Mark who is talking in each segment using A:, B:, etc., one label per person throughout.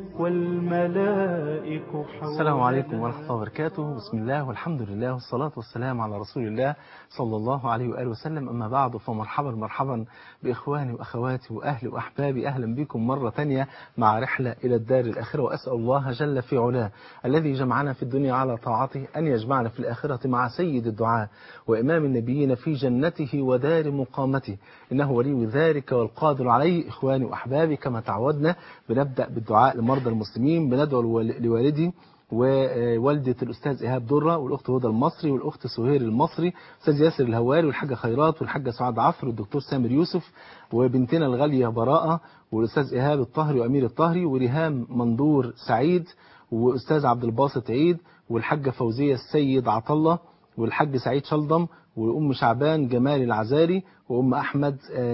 A: والملائك حولنا
B: السلام عليكم ورحمة الله وبركاته بسم الله والحمد لله والصلاة والسلام على رسول الله صلى الله عليه وآله وسلم أما بعد فمرحبا مرحبا بإخواني وأخواتي وأهلي وأحبابي أهلا بكم مرة تانية مع رحلة إلى الدار الآخرة وأسأل الله جل في علاه الذي جمعنا في الدنيا على طاعته أن يجمعنا في الآخرة مع سيد الدعاء وإمام النبيين في جنته ودار مقامته إنه ولي ذلك والقادر عليه إخواني وأحبابي كما تعودنا بنبدأ بالدعاء لمرضى المسلمين بندعو لوالدي ووالدة الأستاذ إيهاب درة والأخت هدى المصري والأخت سهير المصري أستاذ ياسر الهواري والحاجة خيرات والحاجة سعاد عفر والدكتور سامر يوسف وبنتنا الغالية براءة والأستاذ إيهاب الطهري وأمير الطهري وريهام مندور سعيد وأستاذ عبد الباسط عيد والحاجة فوزية السيد عطلة والحاج سعيد شلضم وأم شعبان جمال العزالي وأم أحمد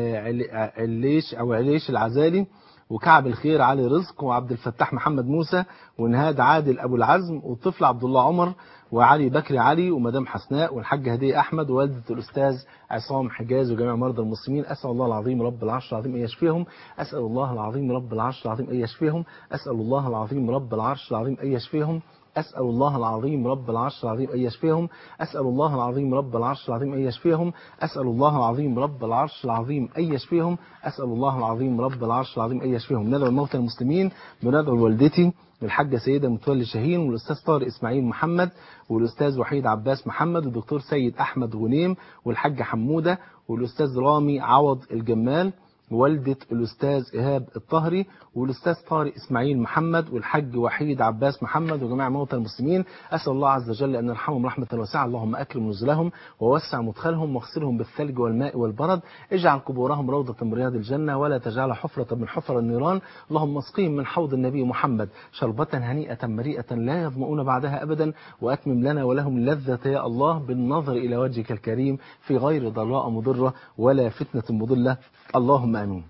B: عليش أو عليش العزالي وكعب الخير علي رزق وعبد الفتاح محمد موسى ونهاد عادل أبو العزم والطفل عبد الله عمر وعلي بكري علي ومدام حسناء والحاج هدية أحمد ووالدة الأستاذ عصام حجاز وجميع مرضى المسلمين أسأل الله العظيم رب العرش العظيم أن يشفيهم أسأل الله العظيم رب العرش العظيم أن يشفيهم أسأل الله العظيم رب العرش العظيم أن يشفيهم أسأل الله العظيم رب العرش العظيم أن يشفيهم أسأل الله العظيم رب العرش العظيم أن يشفيهم أسأل الله العظيم رب العرش العظيم أن يشفيهم أسأل الله العظيم رب العرش العظيم أن يشفيهم ندعو الموتى المسلمين بندعو لوالدتي الحاجة سيدة متولي شاهين والأستاذ طارق إسماعيل محمد والأستاذ وحيد عباس محمد والدكتور سيد أحمد غنيم والحاجة حمودة والأستاذ رامي عوض الجمال والدة الأستاذ إيهاب الطهري والأستاذ طارق إسماعيل محمد والحج وحيد عباس محمد وجميع موتى المسلمين أسأل الله عز وجل أن يرحمهم رحمة واسعة اللهم أكرم نزلهم ووسع مدخلهم واغسلهم بالثلج والماء والبرد اجعل قبورهم روضة من رياض الجنة ولا تجعل حفرة من حفر النيران اللهم اسقهم من حوض النبي محمد شربة هنيئة مريئة لا يظمؤون بعدها أبدا وأتمم لنا ولهم اللذة يا الله بالنظر إلى وجهك الكريم في غير ضراء مضرة ولا فتنة مضلة اللهم آمين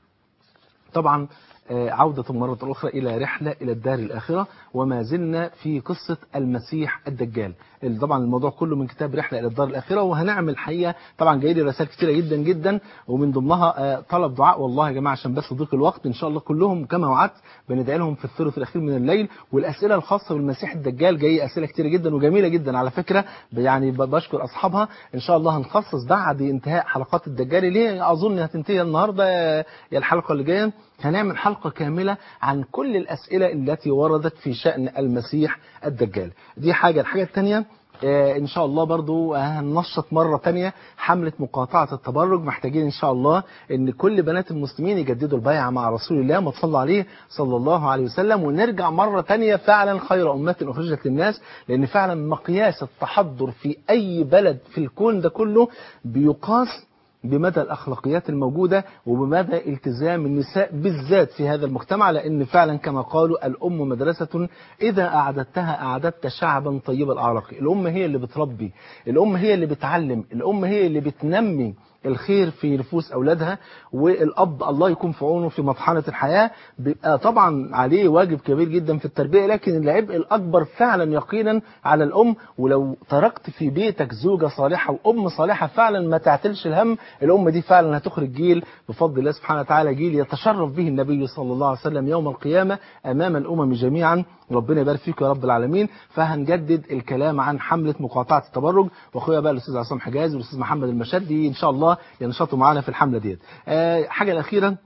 B: طبعا عودة مرة أخرى إلى رحلة إلى الدار الآخرة وما زلنا في قصة المسيح الدجال طبعا الموضوع كله من كتاب رحلة إلى الدار الآخرة وهنعمل حقيقة طبعا جاي لي رسائل كتيرة جدا جدا ومن ضمنها طلب دعاء والله يا جماعة عشان بس ضيق الوقت إن شاء الله كلهم كما وعدت بندعي لهم في الثلث الأخير من الليل والأسئلة الخاصة بالمسيح الدجال جاي أسئلة كتيرة جدا وجميلة جدا على فكرة يعني بشكر أصحابها إن شاء الله هنخصص بعد انتهاء حلقات الدجال ليه أظن هتنتهي النهاردة يا الحلقة اللي جاية هنعمل حلقة كاملة عن كل الأسئلة التي وردت في شأن المسيح الدجال دي حاجة الحاجة الثانية ان شاء الله برضو هننشط مرة تانية حملة مقاطعة التبرج محتاجين ان شاء الله ان كل بنات المسلمين يجددوا البيعة مع رسول الله ما تصلى عليه صلى الله عليه وسلم ونرجع مرة تانية فعلا خير أمة أخرجت للناس لان فعلا مقياس التحضر في اي بلد في الكون ده كله بيقاس بمدى الأخلاقيات الموجودة وبمدى التزام النساء بالذات في هذا المجتمع لأن فعلا كما قالوا الأم مدرسة إذا أعددتها أعددت شعبا طيب الأعراق الأم هي اللي بتربي الأم هي اللي بتعلم الأم هي اللي بتنمي الخير في نفوس أولادها والأب الله يكون في عونه في مطحنة الحياة بيبقى طبعا عليه واجب كبير جدا في التربية لكن العبء الأكبر فعلا يقينا على الأم ولو تركت في بيتك زوجة صالحة وأم صالحة فعلا ما تعتلش الهم الأم دي فعلا هتخرج جيل بفضل الله سبحانه وتعالى جيل يتشرف به النبي صلى الله عليه وسلم يوم القيامة أمام الأمم جميعا ربنا يبارك فيك يا رب العالمين فهنجدد الكلام عن حملة مقاطعة التبرج واخويا بقى الاستاذ عصام حجاز والاستاذ محمد المشدي ان شاء الله ينشطوا معانا في الحملة ديت أه حاجة الأخيرة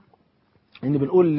B: ان بنقول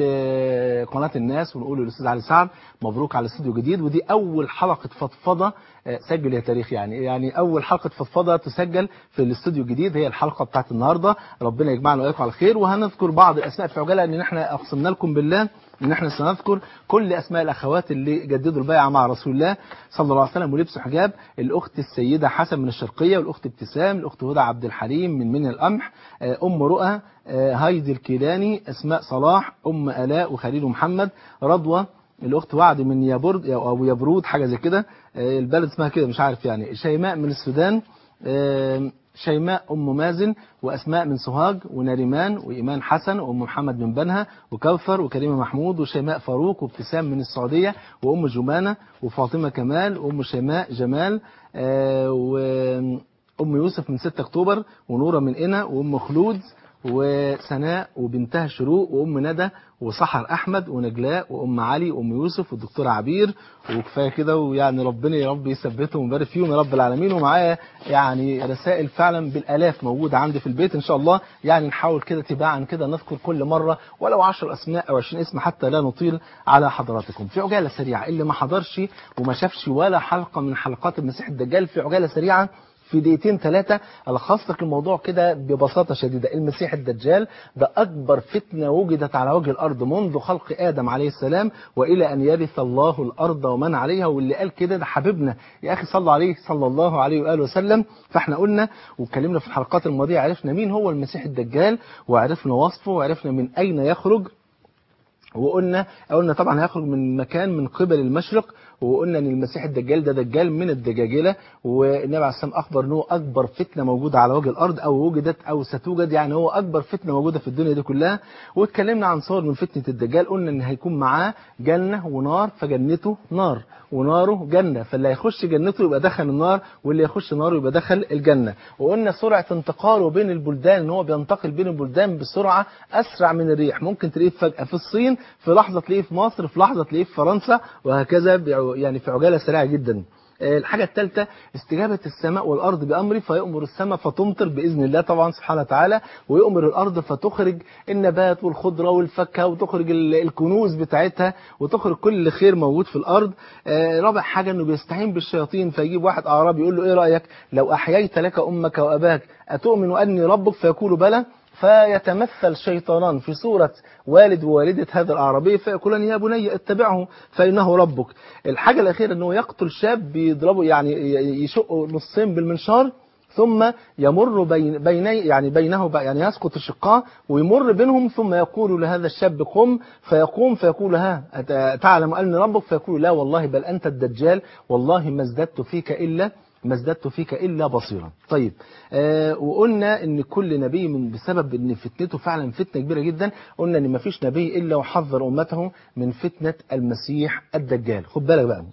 B: لقناة الناس ونقول للاستاذ علي سعد مبروك على استوديو جديد ودي اول حلقة فضفضة سجل يا تاريخ يعني يعني اول حلقة فضفضة تسجل في الاستوديو الجديد هي الحلقة بتاعت النهاردة ربنا يجمعنا واياكم على خير وهنذكر بعض الاسماء في عجالة ان احنا اقسمنا لكم بالله ان احنا سنذكر كل اسماء الاخوات اللي جددوا البيعه مع رسول الله صلى الله عليه وسلم ولبسوا حجاب الاخت السيده حسن من الشرقيه والاخت ابتسام الاخت هدى عبد الحليم من من القمح ام رؤى هايدي الكيلاني اسماء صلاح ام الاء وخليل محمد رضوى الاخت وعد من يابرد او يبرود حاجه زي كده البلد اسمها كده مش عارف يعني شيماء من السودان شيماء أم مازن وأسماء من سوهاج ونريمان وإيمان حسن وأم محمد من بنها وكوثر وكريمة محمود وشيماء فاروق وابتسام من السعودية وأم جمانة وفاطمة كمال وأم شيماء جمال وأم يوسف من 6 أكتوبر ونورة من إنا وأم خلود وسناء وبنتها شروق وام ندى وسحر احمد ونجلاء وام علي وام يوسف والدكتور عبير وكفايه كده ويعني ربنا يا رب يثبتهم ويبارك فيهم يا رب العالمين ومعايا يعني رسائل فعلا بالالاف موجوده عندي في البيت ان شاء الله يعني نحاول كده تباعا كده نذكر كل مره ولو 10 اسماء او 20 اسم حتى لا نطيل على حضراتكم في عجاله سريعه اللي ما حضرش وما شافش ولا حلقه من حلقات المسيح الدجال في عجاله سريعه في دقيقتين ثلاثة ألخص لك الموضوع كده ببساطة شديدة المسيح الدجال ده أكبر فتنة وجدت على وجه الأرض منذ خلق آدم عليه السلام وإلى أن يرث الله الأرض ومن عليها واللي قال كده ده حبيبنا يا أخي صلى عليه صلى الله عليه وآله وسلم فإحنا قلنا واتكلمنا في الحلقات الماضية عرفنا مين هو المسيح الدجال وعرفنا وصفه وعرفنا من أين يخرج وقلنا قلنا طبعا هيخرج من مكان من قبل المشرق وقلنا ان المسيح الدجال ده دجال من الدجاجله والنبي عليه السلام اخبر ان هو اكبر فتنه موجوده على وجه الارض او وجدت او ستوجد يعني هو اكبر فتنه موجوده في الدنيا دي كلها واتكلمنا عن صور من فتنه الدجال قلنا ان هيكون معاه جنه ونار فجنته نار وناره جنه فاللي هيخش جنته يبقى دخل النار واللي يخش ناره يبقى دخل الجنه وقلنا سرعه انتقاله بين البلدان ان هو بينتقل بين البلدان بسرعه اسرع من الريح ممكن تلاقيه فجاه في الصين في لحظه تلاقيه في مصر في لحظه تلاقيه في فرنسا وهكذا يعني في عجاله سريعه جدا الحاجة الثالثة استجابة السماء والأرض بأمره فيأمر السماء فتمطر بإذن الله طبعا سبحانه وتعالى ويأمر الأرض فتخرج النبات والخضرة والفاكهة وتخرج الكنوز بتاعتها وتخرج كل خير موجود في الأرض رابع حاجة أنه بيستعين بالشياطين فيجيب واحد أعرابي يقول له إيه رأيك لو أحييت لك أمك وأباك أتؤمن أني ربك فيقول بلى فيتمثل شيطانان في صورة والد ووالدة هذا الأعرابي فيقولان يا بني اتبعه فإنه ربك الحاجة الأخيرة أنه يقتل شاب بيضربه يعني يشقه نصين بالمنشار ثم يمر بين بيني يعني بينه يعني يسقط الشقاء ويمر بينهم ثم يقول لهذا الشاب قم فيقوم فيقول ها تعلم أن ربك فيقول لا والله بل أنت الدجال والله ما ازددت فيك إلا ما ازددت فيك إلا بصيرا طيب آه وقلنا ان كل نبي من بسبب ان فتنته فعلا فتنة كبيرة جدا قلنا ان ما فيش نبي إلا وحذر أمته من فتنة المسيح الدجال خد بالك بقى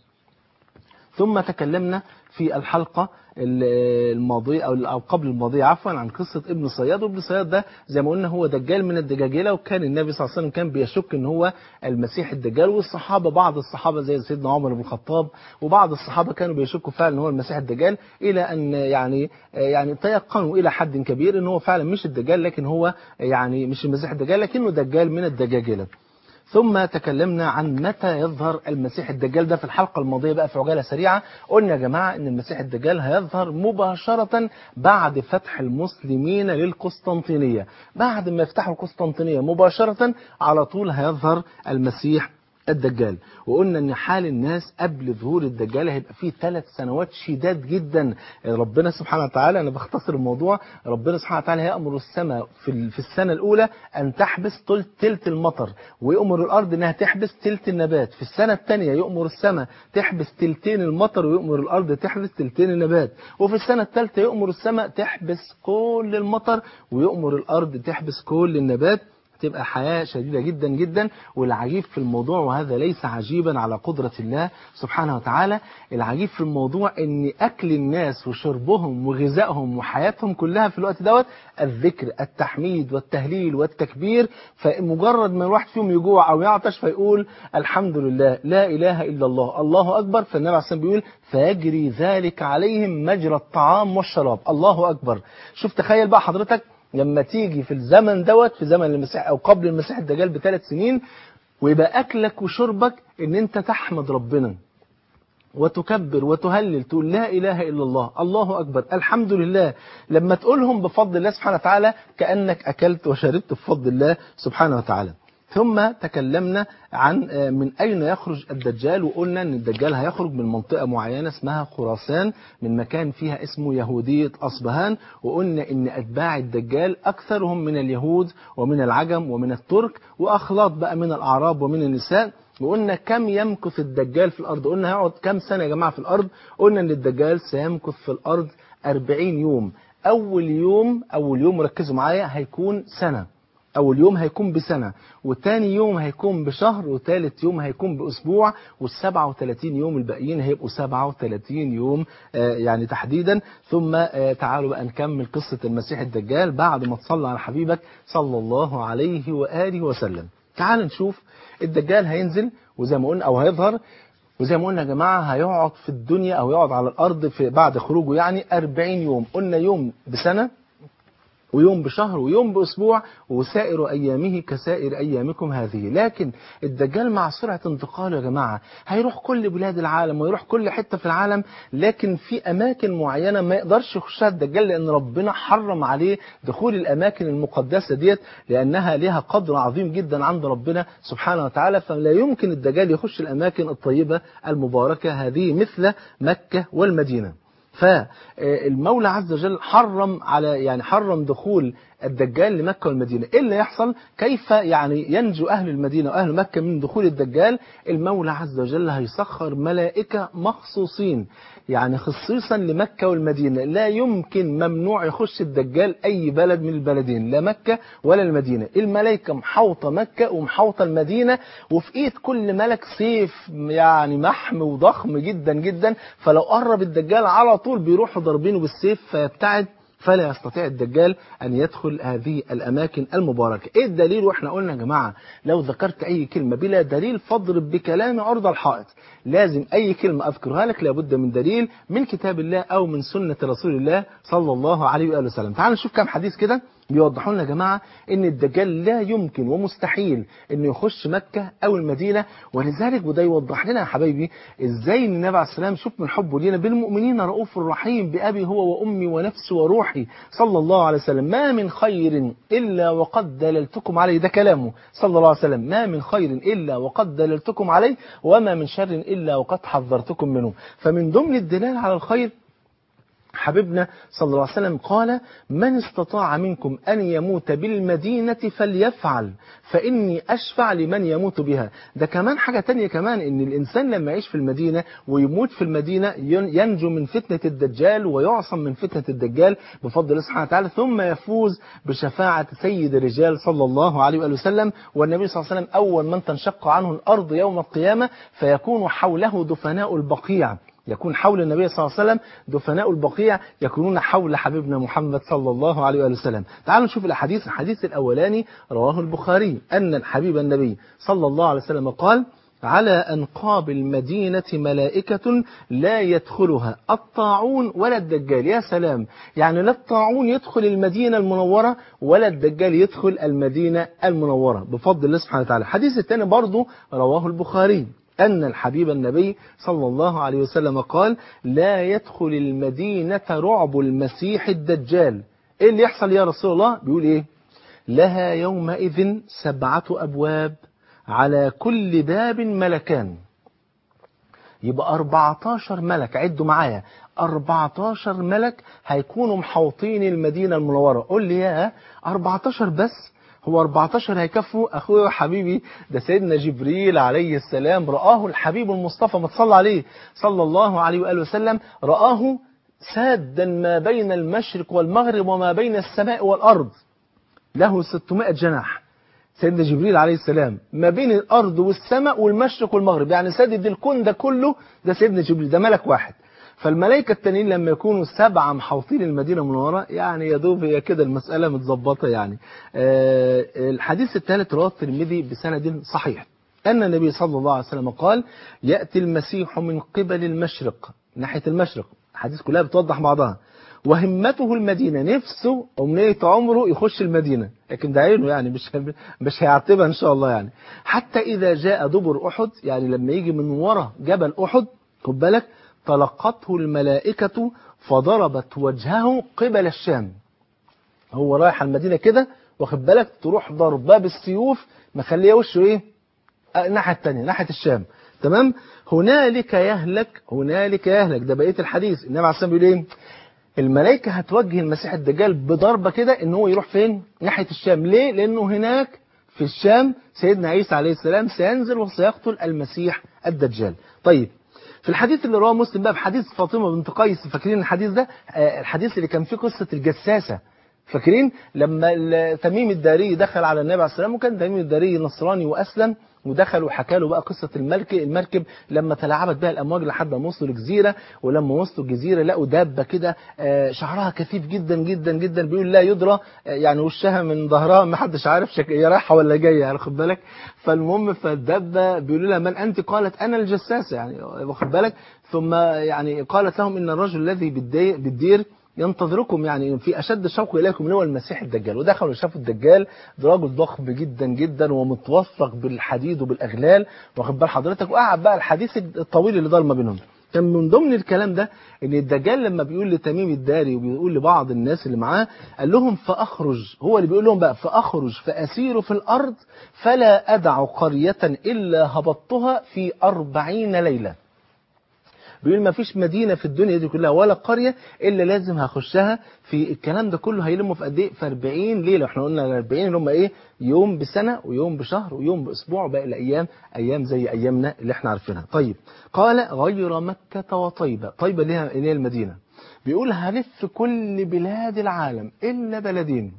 B: ثم تكلمنا في الحلقة الماضية أو قبل الماضية عفوا عن قصة ابن صياد وابن صياد ده زي ما قلنا هو دجال من الدجاجلة وكان النبي صلى الله عليه وسلم كان بيشك ان هو المسيح الدجال والصحابة بعض الصحابة زي سيدنا عمر بن الخطاب وبعض الصحابة كانوا بيشكوا فعلا ان هو المسيح الدجال إلى أن يعني يعني تيقنوا إلى حد كبير ان هو فعلا مش الدجال لكن هو يعني مش المسيح الدجال لكنه دجال من الدجاجلة ثم تكلمنا عن متى يظهر المسيح الدجال ده في الحلقة الماضية بقى في عجالة سريعة قلنا يا جماعة ان المسيح الدجال هيظهر مباشرة بعد فتح المسلمين للقسطنطينية بعد ما يفتحوا القسطنطينية مباشرة على طول هيظهر المسيح الدجال وقلنا ان حال الناس قبل ظهور الدجال هيبقى فيه ثلاث سنوات شداد جدا ربنا سبحانه وتعالى انا بختصر الموضوع ربنا سبحانه وتعالى هيأمر السماء في في السنة الأولى أن تحبس تلت المطر ويأمر الأرض أنها تحبس تلت النبات في السنة الثانية يأمر السماء تحبس تلتين المطر ويأمر الأرض تحبس تلتين النبات وفي السنة الثالثة يأمر السماء تحبس كل المطر ويأمر الأرض تحبس كل النبات تبقى حياة شديدة جدا جدا والعجيب في الموضوع وهذا ليس عجيبا على قدرة الله سبحانه وتعالى العجيب في الموضوع ان اكل الناس وشربهم وغذائهم وحياتهم كلها في الوقت دوت الذكر التحميد والتهليل والتكبير فمجرد ما الواحد فيهم يجوع او يعطش فيقول الحمد لله لا اله الا الله الله اكبر فالنبي عليه الصلاه بيقول فيجري ذلك عليهم مجرى الطعام والشراب الله اكبر شوف تخيل بقى حضرتك لما تيجي في الزمن دوت في زمن المسيح او قبل المسيح الدجال بثلاث سنين ويبقى اكلك وشربك ان انت تحمد ربنا وتكبر وتهلل تقول لا اله الا الله الله اكبر الحمد لله لما تقولهم بفضل الله سبحانه وتعالى كانك اكلت وشربت بفضل الله سبحانه وتعالى ثم تكلمنا عن من أين يخرج الدجال وقلنا أن الدجال هيخرج من منطقة معينة اسمها خراسان من مكان فيها اسمه يهودية أصبهان وقلنا أن أتباع الدجال أكثرهم من اليهود ومن العجم ومن الترك وأخلاط بقى من الأعراب ومن النساء وقلنا كم يمكث الدجال في الأرض قلنا هيقعد كم سنة يا جماعة في الأرض قلنا أن الدجال سيمكث في الأرض 40 يوم أول يوم أول يوم ركزوا معايا هيكون سنة أول يوم هيكون بسنة وتاني يوم هيكون بشهر وتالت يوم هيكون بأسبوع والسبعة وثلاثين يوم الباقيين هيبقوا سبعة وثلاثين يوم آه يعني تحديدا ثم آه تعالوا بقى نكمل قصة المسيح الدجال بعد ما تصلى على حبيبك صلى الله عليه وآله وسلم تعال نشوف الدجال هينزل وزي ما قلنا أو هيظهر وزي ما قلنا يا جماعة هيقعد في الدنيا أو يقعد على الأرض في بعد خروجه يعني 40 يوم قلنا يوم بسنة ويوم بشهر ويوم بأسبوع وسائر أيامه كسائر أيامكم هذه لكن الدجال مع سرعة انتقاله يا جماعة هيروح كل بلاد العالم ويروح كل حتة في العالم لكن في أماكن معينة ما يقدرش يخشها الدجال لأن ربنا حرم عليه دخول الأماكن المقدسة ديت لأنها لها قدر عظيم جدا عند ربنا سبحانه وتعالى فلا يمكن الدجال يخش الأماكن الطيبة المباركة هذه مثل مكة والمدينة فالمولى عز وجل حرم على يعني حرم دخول الدجال لمكة والمدينة إيه اللي يحصل كيف يعني ينجو أهل المدينة وأهل مكة من دخول الدجال المولى عز وجل هيسخر ملائكة مخصوصين يعني خصيصا لمكة والمدينة لا يمكن ممنوع يخش الدجال أي بلد من البلدين لا مكة ولا المدينة الملائكة محوطة مكة ومحوطة المدينة وفي إيد كل ملك سيف يعني محم وضخم جدا جدا فلو قرب الدجال على طول بيروحوا ضاربينه بالسيف فيبتعد فلا يستطيع الدجال أن يدخل هذه الأماكن المباركة إيه الدليل وإحنا قلنا يا جماعة لو ذكرت أي كلمة بلا دليل فاضرب بكلام عرض الحائط لازم أي كلمة أذكرها لك لابد من دليل من كتاب الله أو من سنة رسول الله صلى الله عليه وآله وسلم تعالوا نشوف كم حديث كده بيوضحوا لنا يا جماعة ان الدجال لا يمكن ومستحيل انه يخش مكة او المدينة ولذلك وده يوضح لنا يا حبايبي ازاي ان النبي عليه السلام شوف من حبه لينا بالمؤمنين رؤوف رحيم بأبي هو وأمي ونفسي وروحي صلى الله عليه وسلم ما من خير إلا وقد دللتكم عليه ده كلامه صلى الله عليه وسلم ما من خير إلا وقد دللتكم عليه وما من شر إلا وقد حذرتكم منه فمن ضمن الدلال على الخير حبيبنا صلى الله عليه وسلم قال من استطاع منكم أن يموت بالمدينة فليفعل فإني أشفع لمن يموت بها ده كمان حاجة تانية كمان إن الإنسان لما يعيش في المدينة ويموت في المدينة ينجو من فتنة الدجال ويعصم من فتنة الدجال بفضل الله سبحانه وتعالى ثم يفوز بشفاعة سيد الرجال صلى الله عليه وآله وسلم والنبي صلى الله عليه وسلم أول من تنشق عنه الأرض يوم القيامة فيكون حوله دفناء البقيع يكون حول النبي صلى الله عليه وسلم دفناء البقيع يكونون حول حبيبنا محمد صلى الله عليه وآله وسلم تعالوا نشوف الحديث الحديث الأولاني رواه البخاري أن الحبيب النبي صلى الله عليه وسلم قال على أنقاب المدينة ملائكة لا يدخلها الطاعون ولا الدجال يا سلام يعني لا الطاعون يدخل المدينة المنورة ولا الدجال يدخل المدينة المنورة بفضل الله سبحانه وتعالى الحديث الثاني برضه رواه البخاري أن الحبيب النبي صلى الله عليه وسلم قال لا يدخل المدينة رعب المسيح الدجال إيه اللي يحصل يا رسول الله بيقول إيه لها يومئذ سبعة أبواب على كل باب ملكان يبقى 14 ملك عدوا معايا 14 ملك هيكونوا محوطين المدينة المنورة قول لي يا 14 بس هو 14 هيكفوا اخويا وحبيبي ده سيدنا جبريل عليه السلام رآه الحبيب المصطفى ما تصلى عليه صلى الله عليه وآله وسلم رآه سادا ما بين المشرق والمغرب وما بين السماء والأرض له 600 جناح سيدنا جبريل عليه السلام ما بين الأرض والسماء والمشرق والمغرب يعني سادد الكون ده كله ده سيدنا جبريل ده ملك واحد فالملائكة التانيين لما يكونوا سبعة محوطين المدينة المنورة يعني يا دوب هي كده المسألة متظبطة يعني آه الحديث الثالث رواه الترمذي بسند صحيح أن النبي صلى الله عليه وسلم قال يأتي المسيح من قبل المشرق ناحية المشرق الحديث كلها بتوضح بعضها وهمته المدينة نفسه أمنية عمره يخش المدينة لكن ده عينه يعني مش مش هيعتبها إن شاء الله يعني حتى إذا جاء دبر أحد يعني لما يجي من ورا جبل أحد خد بالك تلقته الملائكة فضربت وجهه قبل الشام هو رايح المدينة كده واخد بالك تروح ضرباه بالسيوف مخليه وشه ايه الناحية التانية ناحية الشام تمام هنالك يهلك هنالك يهلك ده بقية الحديث النبي عليه الصلاة والسلام بيقول ايه الملائكة هتوجه المسيح الدجال بضربة كده ان هو يروح فين ناحية الشام ليه لانه هناك في الشام سيدنا عيسى عليه السلام سينزل وسيقتل المسيح الدجال طيب في الحديث اللي رواه مسلم بقى في حديث فاطمة بنت قيس فاكرين الحديث ده آه الحديث اللي كان فيه قصة الجساسة فاكرين لما ال- تميم الداري دخل على النبي عليه السلام وكان تميم الداري نصراني واسلم ودخل وحكى له بقى قصه الملك المركب لما تلاعبت بها الامواج لحد ما وصلوا لجزيره ولما وصلوا الجزيره لقوا دابه كده آه، شعرها كثيف جدا جدا جدا بيقول لا يدرى آه، يعني وشها من ظهرها ما حدش عارف شك... هي رايحه ولا جايه يعني خد بالك فالمهم فالدابه بيقولوا لها من انت قالت انا الجساسه يعني واخد بالك ثم يعني قالت لهم ان الرجل الذي بالدي- بالدير ينتظركم يعني في اشد شوق اليكم اللي هو المسيح الدجال ودخلوا شافوا الدجال ده راجل ضخم جدا جدا ومتوثق بالحديد وبالاغلال واخد بال حضرتك وقعد بقى الحديث الطويل اللي دار ما بينهم كان من ضمن الكلام ده ان الدجال لما بيقول لتميم الداري وبيقول لبعض الناس اللي معاه قال لهم فاخرج هو اللي بيقول لهم بقى فاخرج فاسير في الارض فلا ادع قريه الا هبطتها في أربعين ليله بيقول ما فيش مدينة في الدنيا دي كلها ولا قرية إلا لازم هخشها في الكلام ده كله هيلموا في قد إيه؟ في 40 ليلة احنا قلنا ال 40 اللي هم إيه؟ يوم بسنة ويوم بشهر ويوم بأسبوع وباقي الأيام أيام زي أيامنا اللي احنا عارفينها. طيب قال غير مكة وطيبة، طيبة اللي هي اللي هي المدينة. بيقول هلف كل بلاد العالم إلا بلدين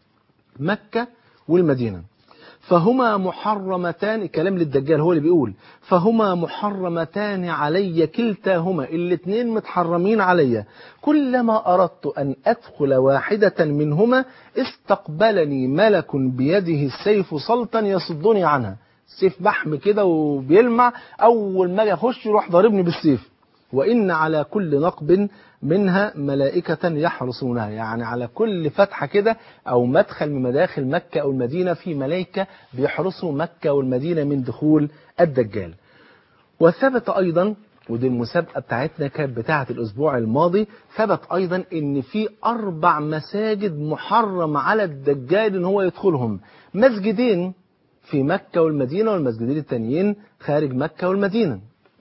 B: مكة والمدينة. فهما محرمتان الكلام للدجال هو اللي بيقول فهما محرمتان علي كلتاهما الاثنين متحرمين علي كلما أردت أن أدخل واحدة منهما استقبلني ملك بيده السيف سلطا يصدني عنها سيف بحم كده وبيلمع أول ما أجي أخش يروح ضاربني بالسيف وإن على كل نقب منها ملائكة يحرسونها يعني على كل فتحة كده أو مدخل من مداخل مكة أو المدينة في ملائكة بيحرسوا مكة والمدينة من دخول الدجال وثبت أيضا ودي المسابقة بتاعتنا كانت بتاعة الأسبوع الماضي ثبت أيضا إن في أربع مساجد محرم على الدجال إن هو يدخلهم مسجدين في مكة والمدينة والمسجدين التانيين خارج مكة والمدينة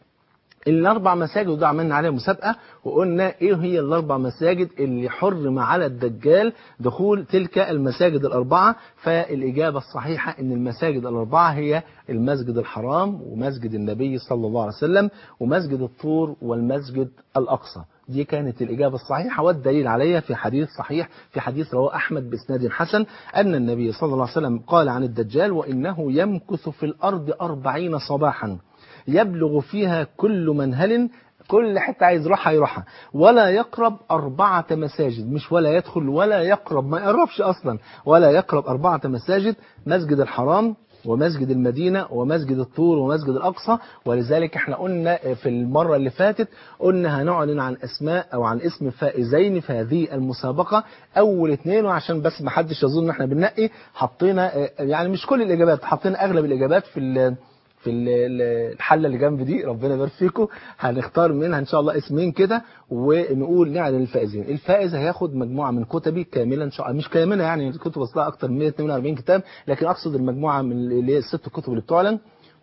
B: الاربع مساجد ودول عملنا عليها مسابقه وقلنا ايه هي الاربع مساجد اللي حرم على الدجال دخول تلك المساجد الاربعه فالاجابه الصحيحه ان المساجد الاربعه هي المسجد الحرام ومسجد النبي صلى الله عليه وسلم ومسجد الطور والمسجد الاقصى دي كانت الإجابة الصحيحة والدليل عليها في حديث صحيح في حديث رواه أحمد بإسناد حسن أن النبي صلى الله عليه وسلم قال عن الدجال وإنه يمكث في الأرض أربعين صباحا يبلغ فيها كل منهل كل حتة عايز يروحها يروحها ولا يقرب أربعة مساجد مش ولا يدخل ولا يقرب ما يقربش أصلا ولا يقرب أربعة مساجد مسجد الحرام ومسجد المدينة ومسجد الطور ومسجد الأقصى ولذلك احنا قلنا في المرة اللي فاتت قلنا هنعلن عن أسماء أو عن اسم فائزين في هذه المسابقة أول اثنين وعشان بس ما حدش يظن ان احنا بننقي حطينا اه، يعني مش كل الإجابات حطينا أغلب الإجابات في ال- في ال- ال- الحله اللي جنب دي ربنا يبارك فيكم هنختار منها ان شاء الله اسمين كده ونقول نعلن الفائزين الفائز هياخد مجموعه من كتبي كامله ان شاء الله مش كامله يعني الكتب اصلها اكتر من 142 كتاب لكن اقصد المجموعه من اللي هي الست كتب اللي بتعلن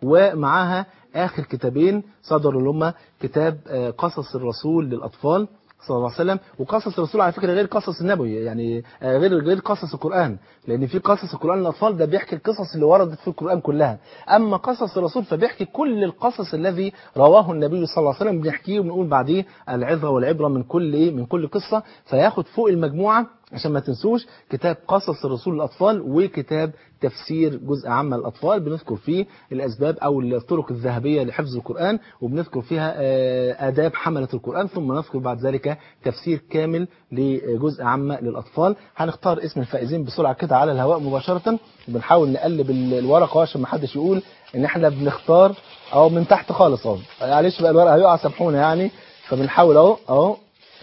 B: ومعاها اخر كتابين صدروا اللي هم كتاب آه، قصص الرسول للاطفال صلى الله عليه وسلم وقصص الرسول على فكره غير قصص النبوي يعني آه، غير غير قصص القران لان في قصص القران للاطفال ده بيحكي القصص اللي وردت في القران كلها اما قصص الرسول فبيحكي كل القصص الذي رواه النبي صلى الله عليه وسلم بنحكيه وبنقول بعديه العظه والعبره من كل ايه من كل قصه فياخد فوق المجموعه عشان ما تنسوش كتاب قصص الرسول للاطفال وكتاب تفسير جزء عام للاطفال بنذكر فيه الاسباب او الطرق الذهبيه لحفظ القران وبنذكر فيها آه، اداب حمله القران ثم نذكر بعد ذلك تفسير كامل لجزء عام للاطفال هنختار اسم الفائزين بسرعه كده على الهواء مباشره وبنحاول نقلب ال- الورقه عشان ما حدش يقول ان احنا بنختار او من تحت خالص اهو معلش بقى الورقه هيقع سامحونا يعني فبنحاول اهو اهو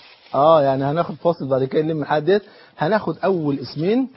B: اه يعني هناخد فاصل بعد كده نلم الحاجات ديت هناخد اول اسمين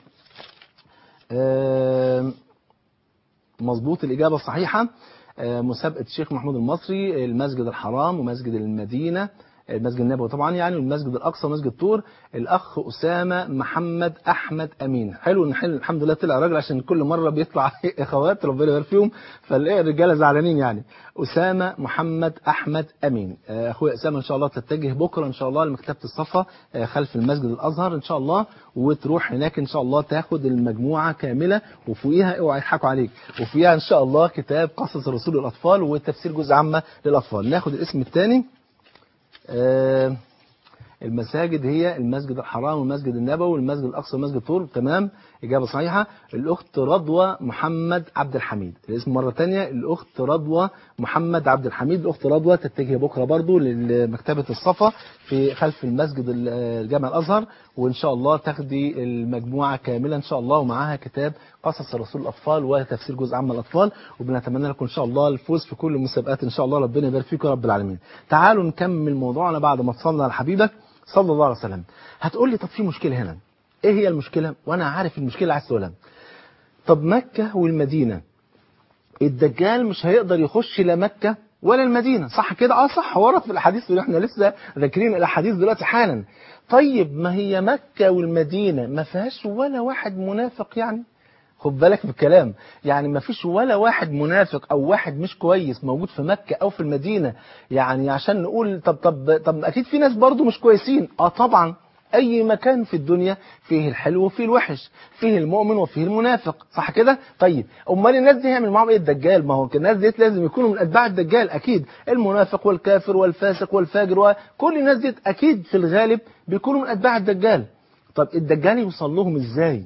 B: آم، مظبوط الإجابة الصحيحة آه، مسابقة الشيخ محمود المصري المسجد الحرام ومسجد المدينة المسجد النبوي طبعا يعني والمسجد الأقصى ومسجد طور الأخ أسامة محمد أحمد أمين حلو إن حلو الحمد لله طلع راجل عشان كل مرة بيطلع إخوات ربنا يبارك فيهم فالرجالة زعلانين يعني أسامة محمد أحمد أمين آه، أخويا أسامة إن شاء الله تتجه بكرة إن شاء الله لمكتبة الصفا آه، خلف المسجد الأزهر إن شاء الله وتروح هناك إن شاء الله تاخد المجموعة كاملة وفوقيها اوعى يضحكوا عليك وفوقيها إن شاء الله كتاب قصص الرسول للأطفال وتفسير جزء عامة للأطفال ناخد الاسم الثاني آه، المساجد هي المسجد الحرام والمسجد النبوي والمسجد الأقصى والمسجد طور تمام إجابة صحيحة الأخت رضوى محمد عبد الحميد الاسم مرة تانية الأخت رضوى محمد عبد الحميد الأخت رضوى تتجه بكرة برضو لمكتبة الصفا في خلف المسجد الجامع الأزهر وإن شاء الله تاخدي المجموعة كاملة إن شاء الله ومعاها كتاب قصص رسول الأطفال وتفسير جزء عام الأطفال وبنتمنى لكم إن شاء الله الفوز في كل المسابقات إن شاء الله ربنا يبارك فيكم يا رب العالمين تعالوا نكمل موضوعنا بعد ما تصلنا على حبيبك صلى الله عليه وسلم هتقول لي طب في مشكلة هنا ايه هي المشكلة وانا عارف المشكلة اللي عايز تقولها طب مكة والمدينة الدجال مش هيقدر يخش لا مكة ولا المدينة صح كده اه صح ورد في الاحاديث اللي احنا لسه ذاكرين الاحاديث دلوقتي حالا طيب ما هي مكة والمدينة ما فيهاش ولا واحد منافق يعني خد بالك بالكلام يعني ما فيش ولا واحد منافق او واحد مش كويس موجود في مكة او في المدينة يعني عشان نقول طب طب طب اكيد في ناس برضو مش كويسين اه طبعا اي مكان في الدنيا فيه الحلو وفيه الوحش فيه المؤمن وفيه المنافق صح كده طيب امال الناس دي هيعمل معاهم ايه الدجال ما هو الناس دي لازم يكونوا من اتباع الدجال اكيد المنافق والكافر والفاسق والفاجر وكل الناس دي اكيد في الغالب بيكونوا من اتباع الدجال طب الدجال يوصل لهم ازاي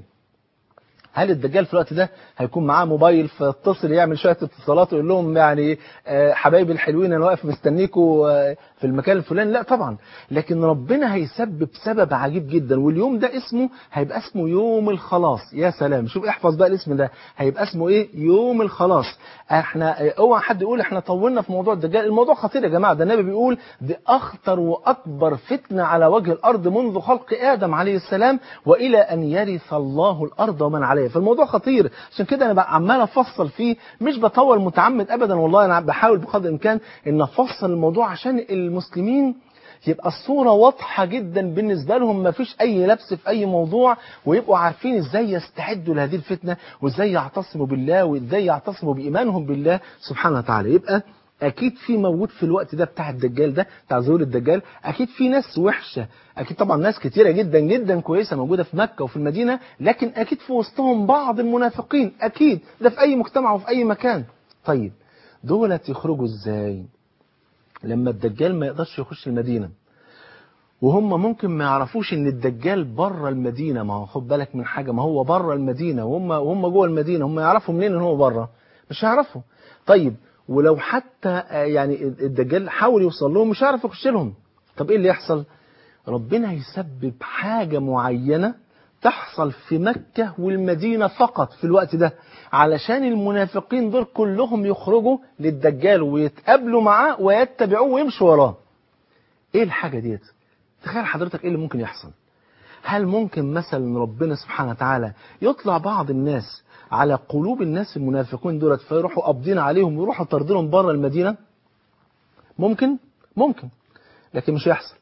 B: هل الدجال في الوقت ده هيكون معاه موبايل فاتصل يعمل شويه اتصالات ويقول لهم يعني آه حبايبي الحلوين انا واقف مستنيكوا آه في المكان الفلاني لا طبعا لكن ربنا هيسبب سبب عجيب جدا واليوم ده اسمه هيبقى اسمه يوم الخلاص يا سلام شوف احفظ بقى الاسم ده هيبقى اسمه ايه يوم الخلاص احنا اوعى حد يقول احنا طولنا في موضوع الدجال الموضوع خطير يا جماعه ده النبي بيقول دي اخطر واكبر فتنه على وجه الارض منذ خلق ادم عليه السلام والى ان يرث الله الارض ومن عليها فالموضوع خطير عشان كده انا بقى عمال افصل فيه مش بطول متعمد ابدا والله انا بحاول بقدر الامكان ان افصل الموضوع عشان المسلمين يبقى الصورة واضحة جدا بالنسبة لهم ما فيش أي لبس في أي موضوع ويبقوا عارفين إزاي يستعدوا لهذه الفتنة وإزاي يعتصموا بالله وإزاي يعتصموا بإيمانهم بالله سبحانه وتعالى يبقى اكيد في موجود في الوقت ده بتاع الدجال ده بتاع ظهور الدجال اكيد في ناس وحشه اكيد طبعا ناس كتيره جدا جدا كويسه موجوده في مكه وفي المدينه لكن اكيد في وسطهم بعض المنافقين اكيد ده في اي مجتمع وفي اي مكان طيب دولت يخرجوا ازاي لما الدجال ما يقدرش يخش المدينه وهم ممكن ما يعرفوش ان الدجال بره المدينه ما هو خد بالك من حاجه ما هو بره المدينه وهم وهم جوه المدينه هم يعرفوا منين ان هو بره مش هيعرفوا طيب ولو حتى يعني الدجال حاول يوصل لهم مش هيعرف يخش لهم طب ايه اللي يحصل ربنا يسبب حاجة معينة تحصل في مكة والمدينة فقط في الوقت ده علشان المنافقين دول كلهم يخرجوا للدجال ويتقابلوا معاه ويتبعوه ويمشوا وراه ايه الحاجة ديت تخيل حضرتك ايه اللي ممكن يحصل هل ممكن مثلا ربنا سبحانه وتعالى يطلع بعض الناس على قلوب الناس المنافقين دولت فيروحوا قابضين عليهم ويروحوا طاردينهم بره المدينة ممكن ممكن لكن مش هيحصل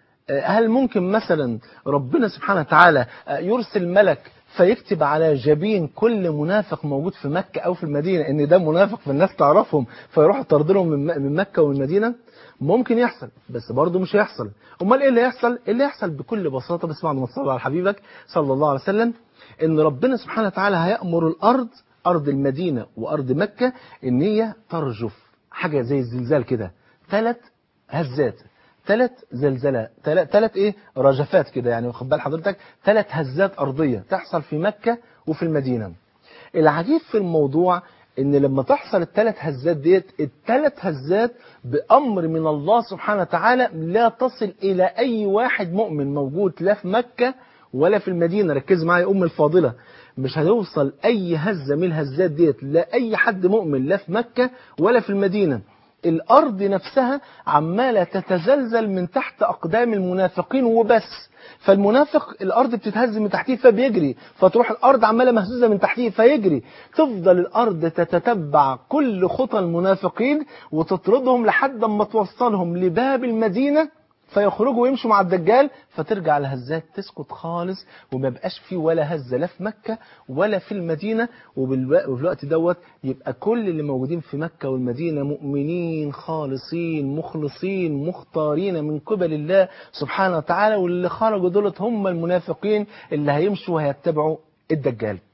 B: هل ممكن مثلا ربنا سبحانه وتعالى يرسل ملك فيكتب على جبين كل منافق موجود في مكة أو في المدينة إن ده منافق فالناس تعرفهم فيروحوا طاردينهم من مكة والمدينة ممكن يحصل بس برضه مش هيحصل امال ايه اللي يحصل اللي يحصل بكل بساطه بس بعد ما تصلي على حبيبك صلى الله عليه وسلم ان ربنا سبحانه وتعالى هيأمر الارض ارض المدينه وارض مكه ان هي ترجف حاجه زي الزلزال كده ثلاث هزات ثلاث زلزلات ثلاث ايه رجفات كده يعني واخد بال حضرتك ثلاث هزات ارضيه تحصل في مكه وفي المدينه العجيب في الموضوع ان لما تحصل الثلاث هزات ديت الثلاث هزات بامر من الله سبحانه وتعالى لا تصل الى اي واحد مؤمن موجود لا في مكه ولا في المدينه ركز معايا ام الفاضله مش هيوصل اي هزه من الهزات ديت لا اي حد مؤمن لا في مكه ولا في المدينه الارض نفسها عماله تتزلزل من تحت اقدام المنافقين وبس فالمنافق الارض بتتهز من تحتيه فبيجري فتروح الارض عماله مهزوزه من تحتيه فيجري تفضل الارض تتتبع كل خطى المنافقين وتطردهم لحد ما توصلهم لباب المدينه فيخرجوا ويمشوا مع الدجال فترجع الهزات تسكت خالص وما يبقاش فيه ولا هزه لا في مكه ولا في المدينه وفي الوقت دوت يبقى كل اللي موجودين في مكه والمدينه مؤمنين خالصين مخلصين مختارين من قبل الله سبحانه وتعالى واللي خرجوا دولت هم المنافقين اللي هيمشوا وهيتبعوا الدجال.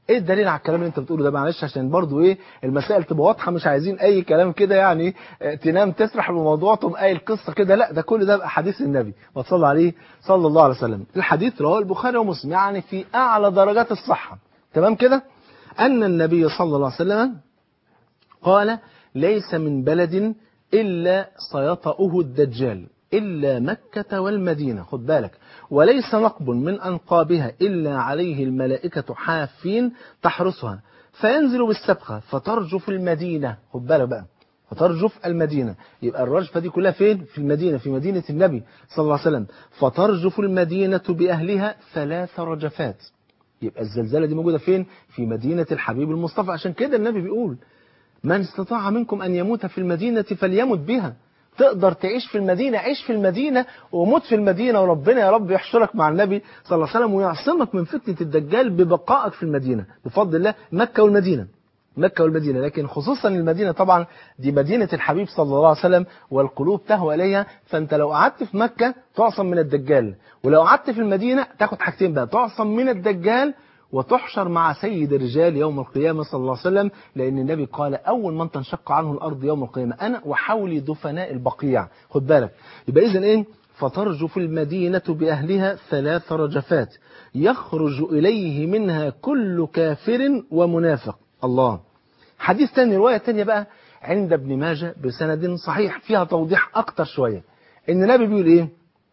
B: ايه الدليل على الكلام اللي انت بتقوله ده معلش عشان برضو ايه المسائل تبقى واضحه مش عايزين اي كلام كده يعني اه تنام تسرح بالموضوع تقوم قايل قصه كده لا ده كل ده بقى حديث النبي وصلى عليه صلى الله عليه وسلم الحديث رواه البخاري ومسلم يعني في اعلى درجات الصحه تمام كده ان النبي صلى الله عليه وسلم قال ليس من بلد الا سيطأه الدجال إلا مكة والمدينة خد بالك وليس نقب من أنقابها إلا عليه الملائكة حافين تحرسها فينزل بالسبخة فترجف المدينة خد بالك بقى فترجف المدينة يبقى الرجفة دي كلها فين في المدينة في مدينة النبي صلى الله عليه وسلم فترجف المدينة بأهلها ثلاث رجفات يبقى الزلزلة دي موجودة فين في مدينة الحبيب المصطفى عشان كده النبي بيقول من استطاع منكم أن يموت في المدينة فليمت بها تقدر تعيش في المدينة عيش في المدينة وموت في المدينة وربنا يا رب يحشرك مع النبي صلى الله عليه وسلم ويعصمك من فتنة الدجال ببقائك في المدينة بفضل الله مكة والمدينة مكة والمدينة لكن خصوصا المدينة طبعا دي مدينة الحبيب صلى الله عليه وسلم والقلوب تهوى إليها فأنت لو قعدت في مكة تعصم من الدجال ولو قعدت في المدينة تاخد حاجتين بقى تعصم من الدجال وتحشر مع سيد الرجال يوم القيامة صلى الله عليه وسلم لأن النبي قال أول من تنشق عنه الأرض يوم القيامة أنا وحولي دفناء البقيع خد بالك يبقى إذن إيه فترجف المدينة بأهلها ثلاث رجفات يخرج إليه منها كل كافر ومنافق الله حديث تاني رواية تانية بقى عند ابن ماجه بسند صحيح فيها توضيح أكتر شوية إن النبي بيقول إيه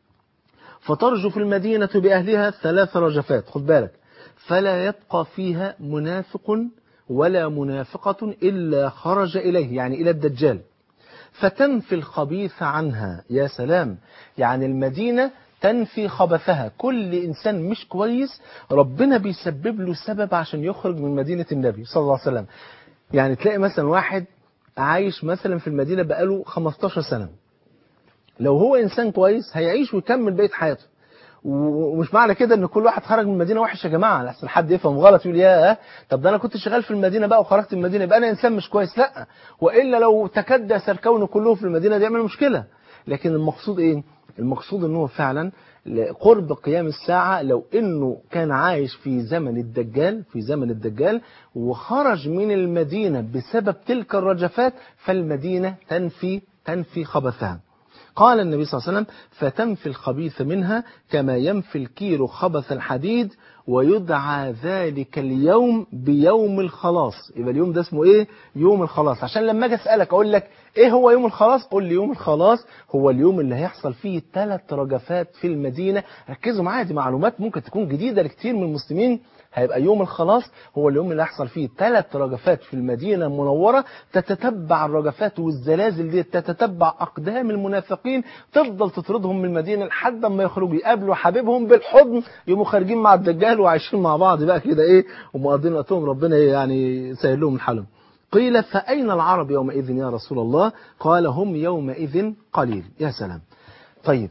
B: فترجف المدينة بأهلها ثلاث رجفات خد بالك فلا يبقى فيها منافق ولا منافقة إلا خرج إليه يعني إلى الدجال فتنفي الخبيث عنها يا سلام يعني المدينة تنفي خبثها كل إنسان مش كويس ربنا بيسبب له سبب عشان يخرج من مدينة النبي صلى الله عليه وسلم يعني تلاقي مثلا واحد عايش مثلا في المدينة بقاله 15 سنة لو هو إنسان كويس هيعيش ويكمل بقية حياته ومش معنى كده ان كل واحد خرج من المدينه وحش يا جماعه لحسن حد يفهم غلط يقول يا طب ده انا كنت شغال في المدينه بقى وخرجت من المدينه يبقى انا انسان مش كويس لا والا لو تكدس الكون كله في المدينه دي يعمل مشكله لكن المقصود ايه المقصود ان هو فعلا قرب قيام الساعة لو انه كان عايش في زمن الدجال في زمن الدجال وخرج من المدينة بسبب تلك الرجفات فالمدينة تنفي تنفي خبثها قال النبي صلى الله عليه وسلم فتنفي الخبيث منها كما ينفي الكير خبث الحديد ويدعى ذلك اليوم بيوم الخلاص يبقى اليوم ده اسمه ايه يوم الخلاص عشان لما اجي اسالك اقول لك ايه هو يوم الخلاص قول لي يوم الخلاص هو اليوم اللي هيحصل فيه ثلاث رجفات في المدينه ركزوا معايا دي معلومات ممكن تكون جديده لكثير من المسلمين هيبقى يوم الخلاص هو اليوم اللي هيحصل فيه ثلاث رجفات في المدينة المنورة تتتبع الرجفات والزلازل دي تتتبع أقدام المنافقين تفضل تطردهم من المدينة لحد ما يخرجوا يقابلوا حبيبهم بالحضن يقوموا خارجين مع الدجال وعايشين مع بعض بقى كده إيه ومقضين وقتهم ربنا يعني يسهل لهم الحلم قيل فأين العرب يومئذ يا رسول الله قال هم يومئذ قليل يا سلام طيب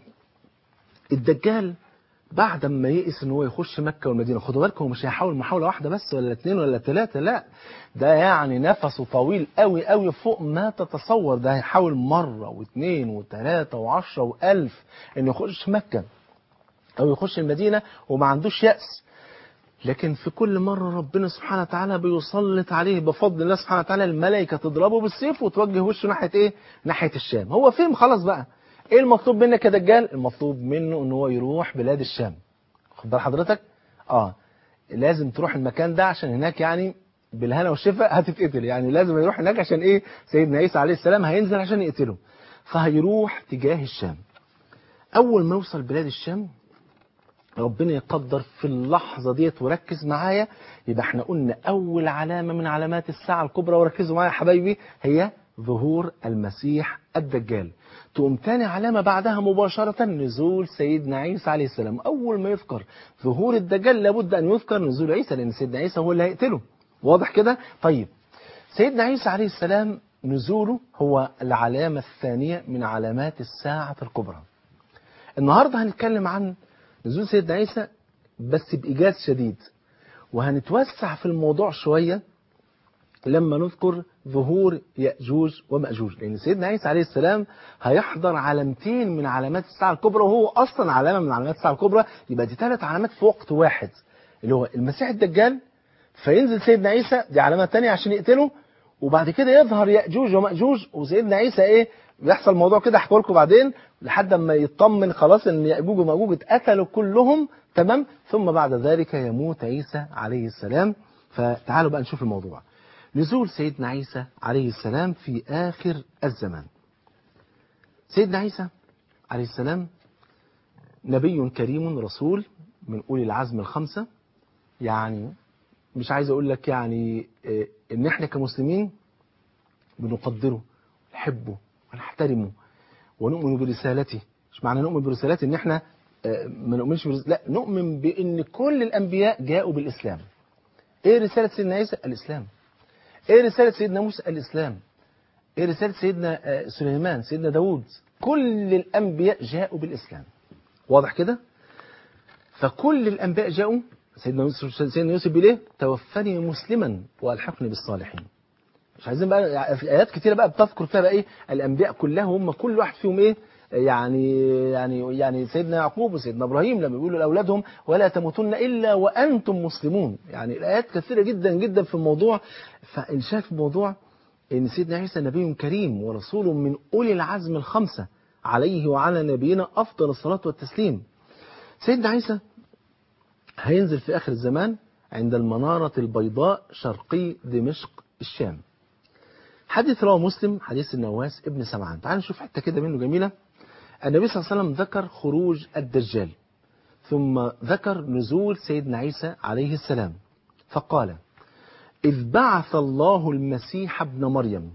B: الدجال بعد ما يئس ان هو يخش مكة والمدينة خدوا بالكم هو مش هيحاول محاولة واحدة بس ولا اثنين ولا ثلاثة لا ده يعني نفسه طويل قوي قوي فوق ما تتصور ده هيحاول مرة واثنين وثلاثة وعشرة وألف ان يخش مكة او يخش المدينة وما عندوش يأس لكن في كل مرة ربنا سبحانه وتعالى بيسلط عليه بفضل الله سبحانه وتعالى الملائكة تضربه بالسيف وتوجه وشه ناحية ايه ناحية الشام هو فهم خلاص بقى ايه المطلوب منك يا دجال المطلوب منه ان هو يروح بلاد الشام خد بال حضرتك اه لازم تروح المكان ده عشان هناك يعني بالهنا والشفاء هتتقتل يعني لازم يروح هناك عشان ايه سيدنا عيسى عليه السلام هينزل عشان يقتله فهيروح تجاه الشام اول ما يوصل بلاد الشام ربنا يقدر في اللحظة ديت وركز معايا يبقى احنا قلنا أول علامة من علامات الساعة الكبرى وركزوا معايا يا حبايبي هي ظهور المسيح الدجال تقوم تاني علامة بعدها مباشرة نزول سيدنا عيسى عليه السلام أول ما يذكر ظهور الدجال لابد أن يذكر نزول عيسى لأن سيدنا عيسى هو اللي هيقتله واضح كده؟ طيب سيدنا عيسى عليه السلام نزوله هو العلامة الثانية من علامات الساعة الكبرى النهاردة هنتكلم عن نزول سيدنا عيسى بس بإيجاز شديد وهنتوسع في الموضوع شوية لما نذكر ظهور يأجوج ومأجوج لأن سيدنا عيسى عليه السلام هيحضر علامتين من علامات الساعة الكبرى وهو أصلا علامة من علامات الساعة الكبرى يبقى دي ثلاث علامات في وقت واحد اللي هو المسيح الدجال فينزل سيدنا عيسى دي علامة تانية عشان يقتله وبعد كده يظهر يأجوج ومأجوج وسيدنا عيسى ايه بيحصل موضوع كده احكي لكم بعدين لحد ما يطمن خلاص ان يأجوج ومأجوج اتقتلوا كلهم تمام ثم بعد ذلك يموت عيسى عليه السلام فتعالوا بقى نشوف الموضوع نزول سيدنا عيسى عليه السلام في آخر الزمان سيدنا عيسى عليه السلام نبي كريم رسول من أولي العزم الخمسة يعني مش عايز أقول لك يعني إيه إن إحنا كمسلمين بنقدره نحبه ونحترمه ونؤمن برسالته مش معنى نؤمن برسالته إن إحنا آه، ما نؤمنش برسالته لا نؤمن بإن كل الأنبياء جاءوا بالإسلام إيه رسالة سيدنا عيسى الإسلام إيه رسالة سيدنا موسى الإسلام إيه رسالة سيدنا آه، سليمان سيدنا داود كل الأنبياء جاءوا بالإسلام واضح كده فكل الأنبياء جاءوا سيدنا يوسف سيدنا يوسف بيقول ايه توفني مسلما والحقني بالصالحين مش عايزين بقى يعني في ايات كتيره بقى بتذكر فيها بقى ايه الانبياء كلهم هم كل واحد فيهم ايه يعني يعني يعني سيدنا يعقوب وسيدنا ابراهيم لما بيقولوا لاولادهم ولا تموتن الا وانتم مسلمون يعني الايات كثيره جدا جدا في الموضوع فان شاف الموضوع ان سيدنا عيسى نبي كريم ورسول من اولي العزم الخمسه عليه وعلى نبينا افضل الصلاه والتسليم سيدنا عيسى هينزل في آخر الزمان عند المنارة البيضاء شرقي دمشق الشام حديث رواه مسلم حديث النواس ابن سمعان تعال نشوف حتة كده منه جميلة النبي صلى الله عليه وسلم ذكر خروج الدجال ثم ذكر نزول سيدنا عيسى عليه السلام فقال إذ بعث الله المسيح ابن مريم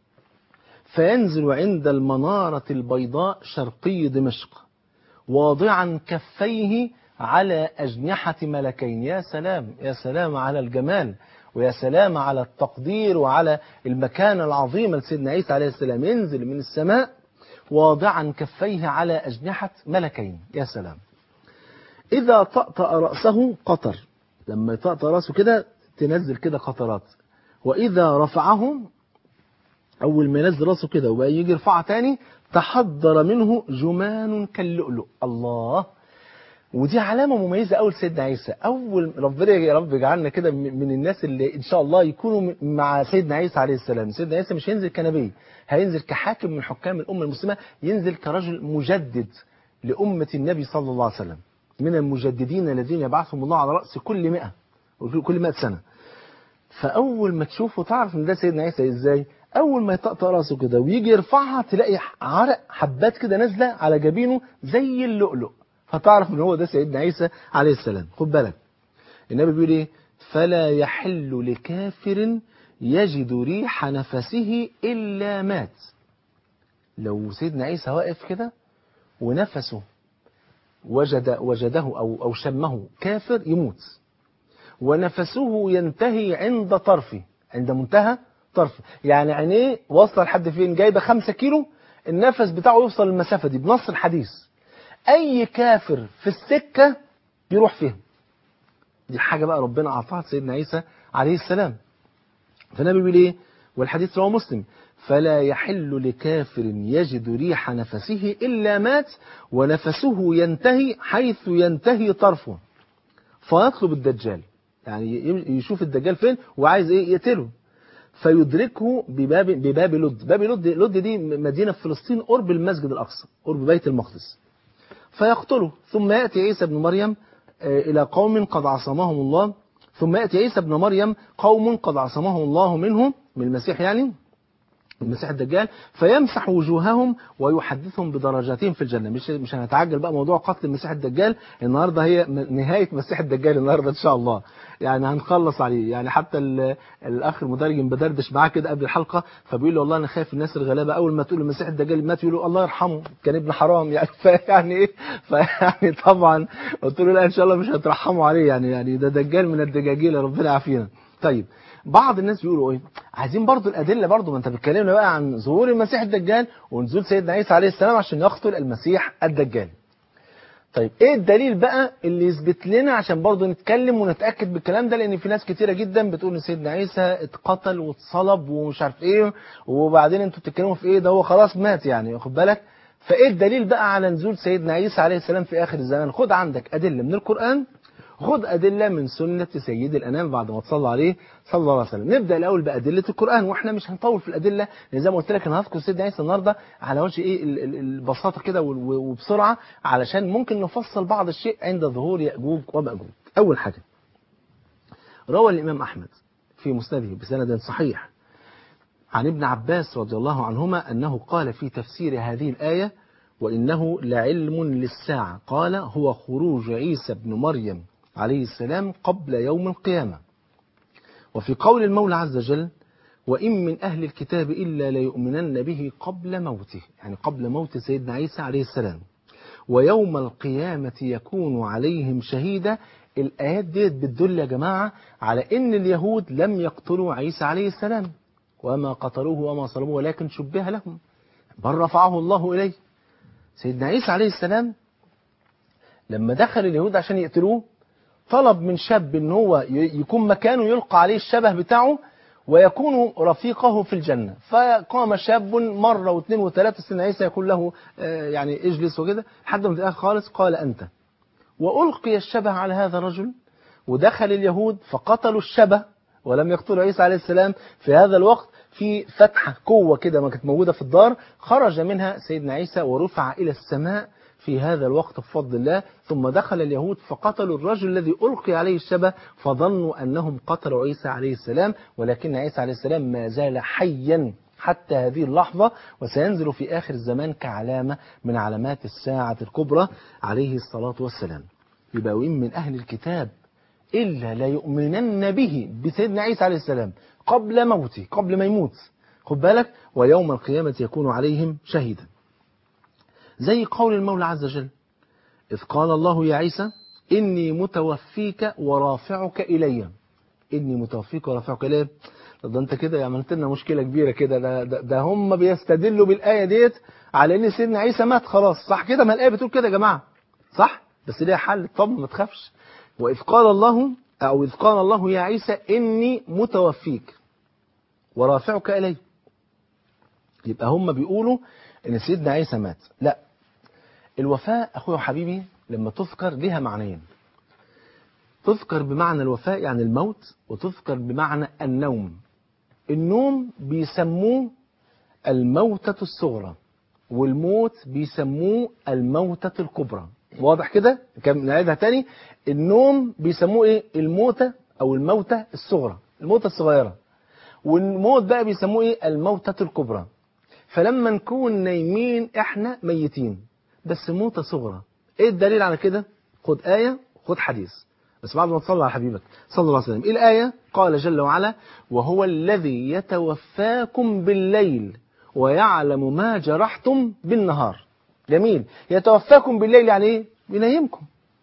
B: فينزل عند المنارة البيضاء شرقي دمشق واضعا كفيه على أجنحة ملكين يا سلام يا سلام على الجمال ويا سلام على التقدير وعلى المكانة العظيمة لسيدنا عيسى عليه السلام ينزل من السماء واضعا كفيه على أجنحة ملكين يا سلام إذا طأطأ رأسه قطر لما يطأطأ رأسه كده تنزل كده قطرات وإذا رفعه أول ما ينزل رأسه كده وبقى يجي يرفعها تاني تحضر منه جمان كاللؤلؤ الله ودي علامة مميزة أول سيدنا عيسى أول ربنا يا رب يجعلنا كده من الناس اللي إن شاء الله يكونوا مع سيدنا عيسى عليه السلام سيدنا عيسى مش هينزل كنبي هينزل كحاكم من حكام الأمة المسلمة ينزل كرجل مجدد لأمة النبي صلى الله عليه وسلم من المجددين الذين يبعثهم الله على رأس كل مئة كل مئة سنة فأول ما تشوفه تعرف إن ده سيدنا عيسى إزاي أول ما يطقطق راسه كده ويجي يرفعها تلاقي عرق حبات كده نازلة على جبينه زي اللؤلؤ فتعرف ان هو ده سيدنا عيسى عليه السلام خد بالك النبي بيقول ايه فلا يحل لكافر يجد ريح نفسه الا مات لو سيدنا عيسى واقف كده ونفسه وجد وجده او او شمه كافر يموت ونفسه ينتهي عند طرفه عند منتهى طرفه يعني عينيه واصله لحد فين جايبه 5 كيلو النفس بتاعه يوصل للمسافه دي بنص الحديث اي كافر في السكة يروح فيها دي حاجة بقى ربنا اعطاها سيدنا عيسى عليه السلام فالنبي بيقول ايه والحديث رواه مسلم فلا يحل لكافر يجد ريح نفسه إلا مات ونفسه ينتهي حيث ينتهي طرفه فيطلب الدجال يعني يشوف الدجال فين وعايز ايه يقتله فيدركه بباب بباب لد باب لد لد دي مدينة في فلسطين قرب المسجد الأقصى قرب بيت المقدس فيقتله ثم يأتي عيسى بن مريم إلى قوم قد عصمهم الله ثم يأتي عيسى بن مريم قوم قد عصمهم الله منهم من المسيح يعني المسيح الدجال فيمسح وجوههم ويحدثهم بدرجاتهم في الجنة مش مش هنتعجل بقى موضوع قتل المسيح الدجال النهاردة هي نهاية مسيح الدجال النهاردة إن شاء الله يعني هنخلص عليه يعني حتى الأخ المترجم بدردش معاه كده قبل الحلقة فبيقول له والله أنا خايف الناس الغلابة أول ما تقول المسيح الدجال مات يقولوا الله يرحمه كان ابن حرام يعني فيعني إيه فيعني طبعا قلت له لا إن شاء الله مش هترحموا عليه يعني يعني ده دجال من الدجاجيل ربنا يعافينا طيب بعض الناس بيقولوا ايه عايزين برضو الادله برضو ما انت بتكلمنا بقى عن ظهور المسيح الدجال ونزول سيدنا عيسى عليه السلام عشان يقتل المسيح الدجال طيب ايه الدليل بقى اللي يثبت لنا عشان برضو نتكلم ونتاكد بالكلام ده لان في ناس كتيره جدا بتقول ان سيدنا عيسى اتقتل واتصلب ومش عارف ايه وبعدين انتوا بتتكلموا في ايه ده هو خلاص مات يعني واخد بالك فايه الدليل بقى على نزول سيدنا عيسى عليه السلام في اخر الزمان خد عندك ادله من القران خد أدلة من سنة سيد الأنام بعد ما تصلى عليه صلى الله عليه وسلم نبدأ الأول بأدلة القرآن وإحنا مش هنطول في الأدلة لأن زي ما قلت لك أنا هذكر سيدنا عيسى النهاردة على وجه إيه ال- ال- البساطة كده وال- وبسرعة علشان ممكن نفصل بعض الشيء عند ظهور يأجوج ومأجوج أول حاجة روى الإمام أحمد في مسنده بسند صحيح عن ابن عباس رضي الله عنهما أنه قال في تفسير هذه الآية وإنه لعلم للساعة قال هو خروج عيسى بن مريم عليه السلام قبل يوم القيامة وفي قول المولى عز وجل وإن من أهل الكتاب إلا ليؤمنن به قبل موته يعني قبل موت سيدنا عيسى عليه السلام ويوم القيامة يكون عليهم شهيدا الآيات ديت بتدل يا جماعة على إن اليهود لم يقتلوا عيسى عليه السلام وما قتلوه وما صلبوه ولكن شبه لهم بل رفعه الله إليه سيدنا عيسى عليه السلام لما دخل اليهود عشان يقتلوه طلب من شاب ان هو ي- يكون مكانه يلقى عليه الشبه بتاعه ويكون رفيقه في الجنة فقام شاب مرة واثنين وثلاثة سيدنا عيسى يقول له آه، يعني اجلس وكده لحد ما في الآخر خالص قال أنت وألقي الشبه على هذا الرجل ودخل اليهود فقتلوا الشبه ولم يقتلوا عيسى عليه السلام في هذا الوقت في فتحة قوة كده ما كانت موجودة في الدار خرج منها سيدنا عيسى ورفع إلى السماء في هذا الوقت بفضل الله ثم دخل اليهود فقتلوا الرجل الذي ألقي عليه الشبه فظنوا أنهم قتلوا عيسى عليه السلام ولكن عيسى عليه السلام ما زال حيا حتى هذه اللحظة وسينزل في آخر الزمان كعلامة من علامات الساعة الكبرى عليه الصلاة والسلام يبقى وإن من أهل الكتاب إلا ليؤمنن به بسيدنا عيسى عليه السلام قبل موته قبل ما يموت خد بالك ويوم القيامة يكون عليهم شهيدا زي قول المولى عز وجل إذ قال الله يا عيسى إني متوفيك ورافعك إلي إني متوفيك ورافعك إلي طب ده أنت كده عملت لنا مشكلة كبيرة كده ده, ده, ده هم بيستدلوا بالآية ديت على إن سيدنا عيسى مات خلاص صح كده ما الآية بتقول كده يا جماعة صح بس ليها حل طب ما تخافش وإذ قال الله أو إذ قال الله يا عيسى إني متوفيك ورافعك إلي يبقى هم بيقولوا إن سيدنا عيسى مات لا الوفاة أخويا وحبيبي لما تذكر لها معنيين تذكر بمعنى الوفاة يعني الموت وتذكر بمعنى النوم النوم بيسموه الموتة الصغرى والموت بيسموه الموتة الكبرى واضح كده كم نعيدها تاني النوم بيسموه ايه الموتة او الموتة الصغرى الموتة الصغيرة والموت بقى بيسموه ايه الموتة الكبرى فلما نكون نايمين احنا ميتين بس موتة صغرى ايه الدليل على كده خد آية خد حديث بس بعد ما تصلي على حبيبك صلى الله عليه وسلم إيه الآية قال جل وعلا وهو الذي يتوفاكم بالليل ويعلم ما جرحتم بالنهار جميل يتوفاكم بالليل يعني ايه بينيمكم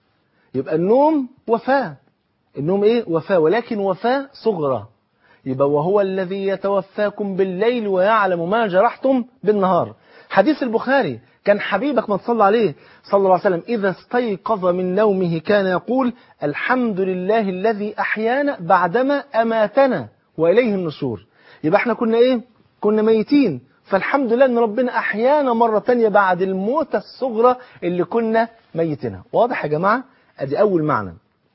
B: يبقى النوم وفاة النوم ايه وفاة ولكن وفاة صغرى يبقى وهو الذي يتوفاكم بالليل ويعلم ما جرحتم بالنهار حديث البخاري كان حبيبك ما تصلى عليه صلى الله عليه وسلم إذا استيقظ من نومه كان يقول الحمد لله الذي أحيانا بعدما أماتنا وإليه النشور يبقى احنا كنا إيه كنا ميتين فالحمد لله أن ربنا أحيانا مرة تانية بعد الموتة الصغرى اللي كنا ميتنا واضح يا جماعة أدي أول معنى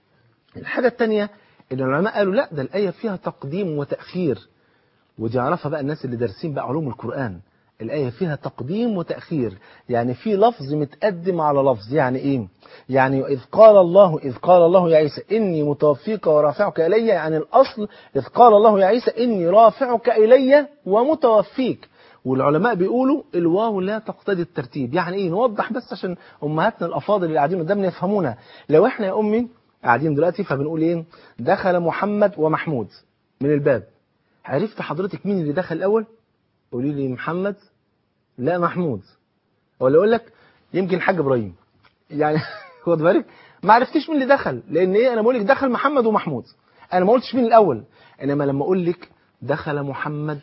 B: الحاجة التانية ان العلماء قالوا لا ده الآية فيها تقديم وتأخير ودي يعرفها بقى الناس اللي دارسين بقى علوم القرآن الآية فيها تقديم وتأخير يعني في لفظ متقدم على لفظ يعني إيه يعني إذ قال الله إذ قال الله يا عيسى إني متوفيك ورافعك إلي يعني الأصل إذ قال الله يا عيسى إني رافعك إلي ومتوفيك والعلماء بيقولوا الواو لا تقتضي الترتيب يعني إيه نوضح بس عشان أمهاتنا الأفاضل اللي قاعدين قدامنا يفهمونا لو إحنا يا أمي قاعدين دلوقتي فبنقول إيه دخل محمد ومحمود من الباب عرفت حضرتك مين اللي دخل الأول قولي لي محمد لا محمود ولا اقول لك يمكن حاج ابراهيم يعني خد بالك ما عرفتيش مين اللي دخل لان ايه انا بقول لك دخل محمد ومحمود انا ما قلتش مين الاول انما لما اقول لك دخل محمد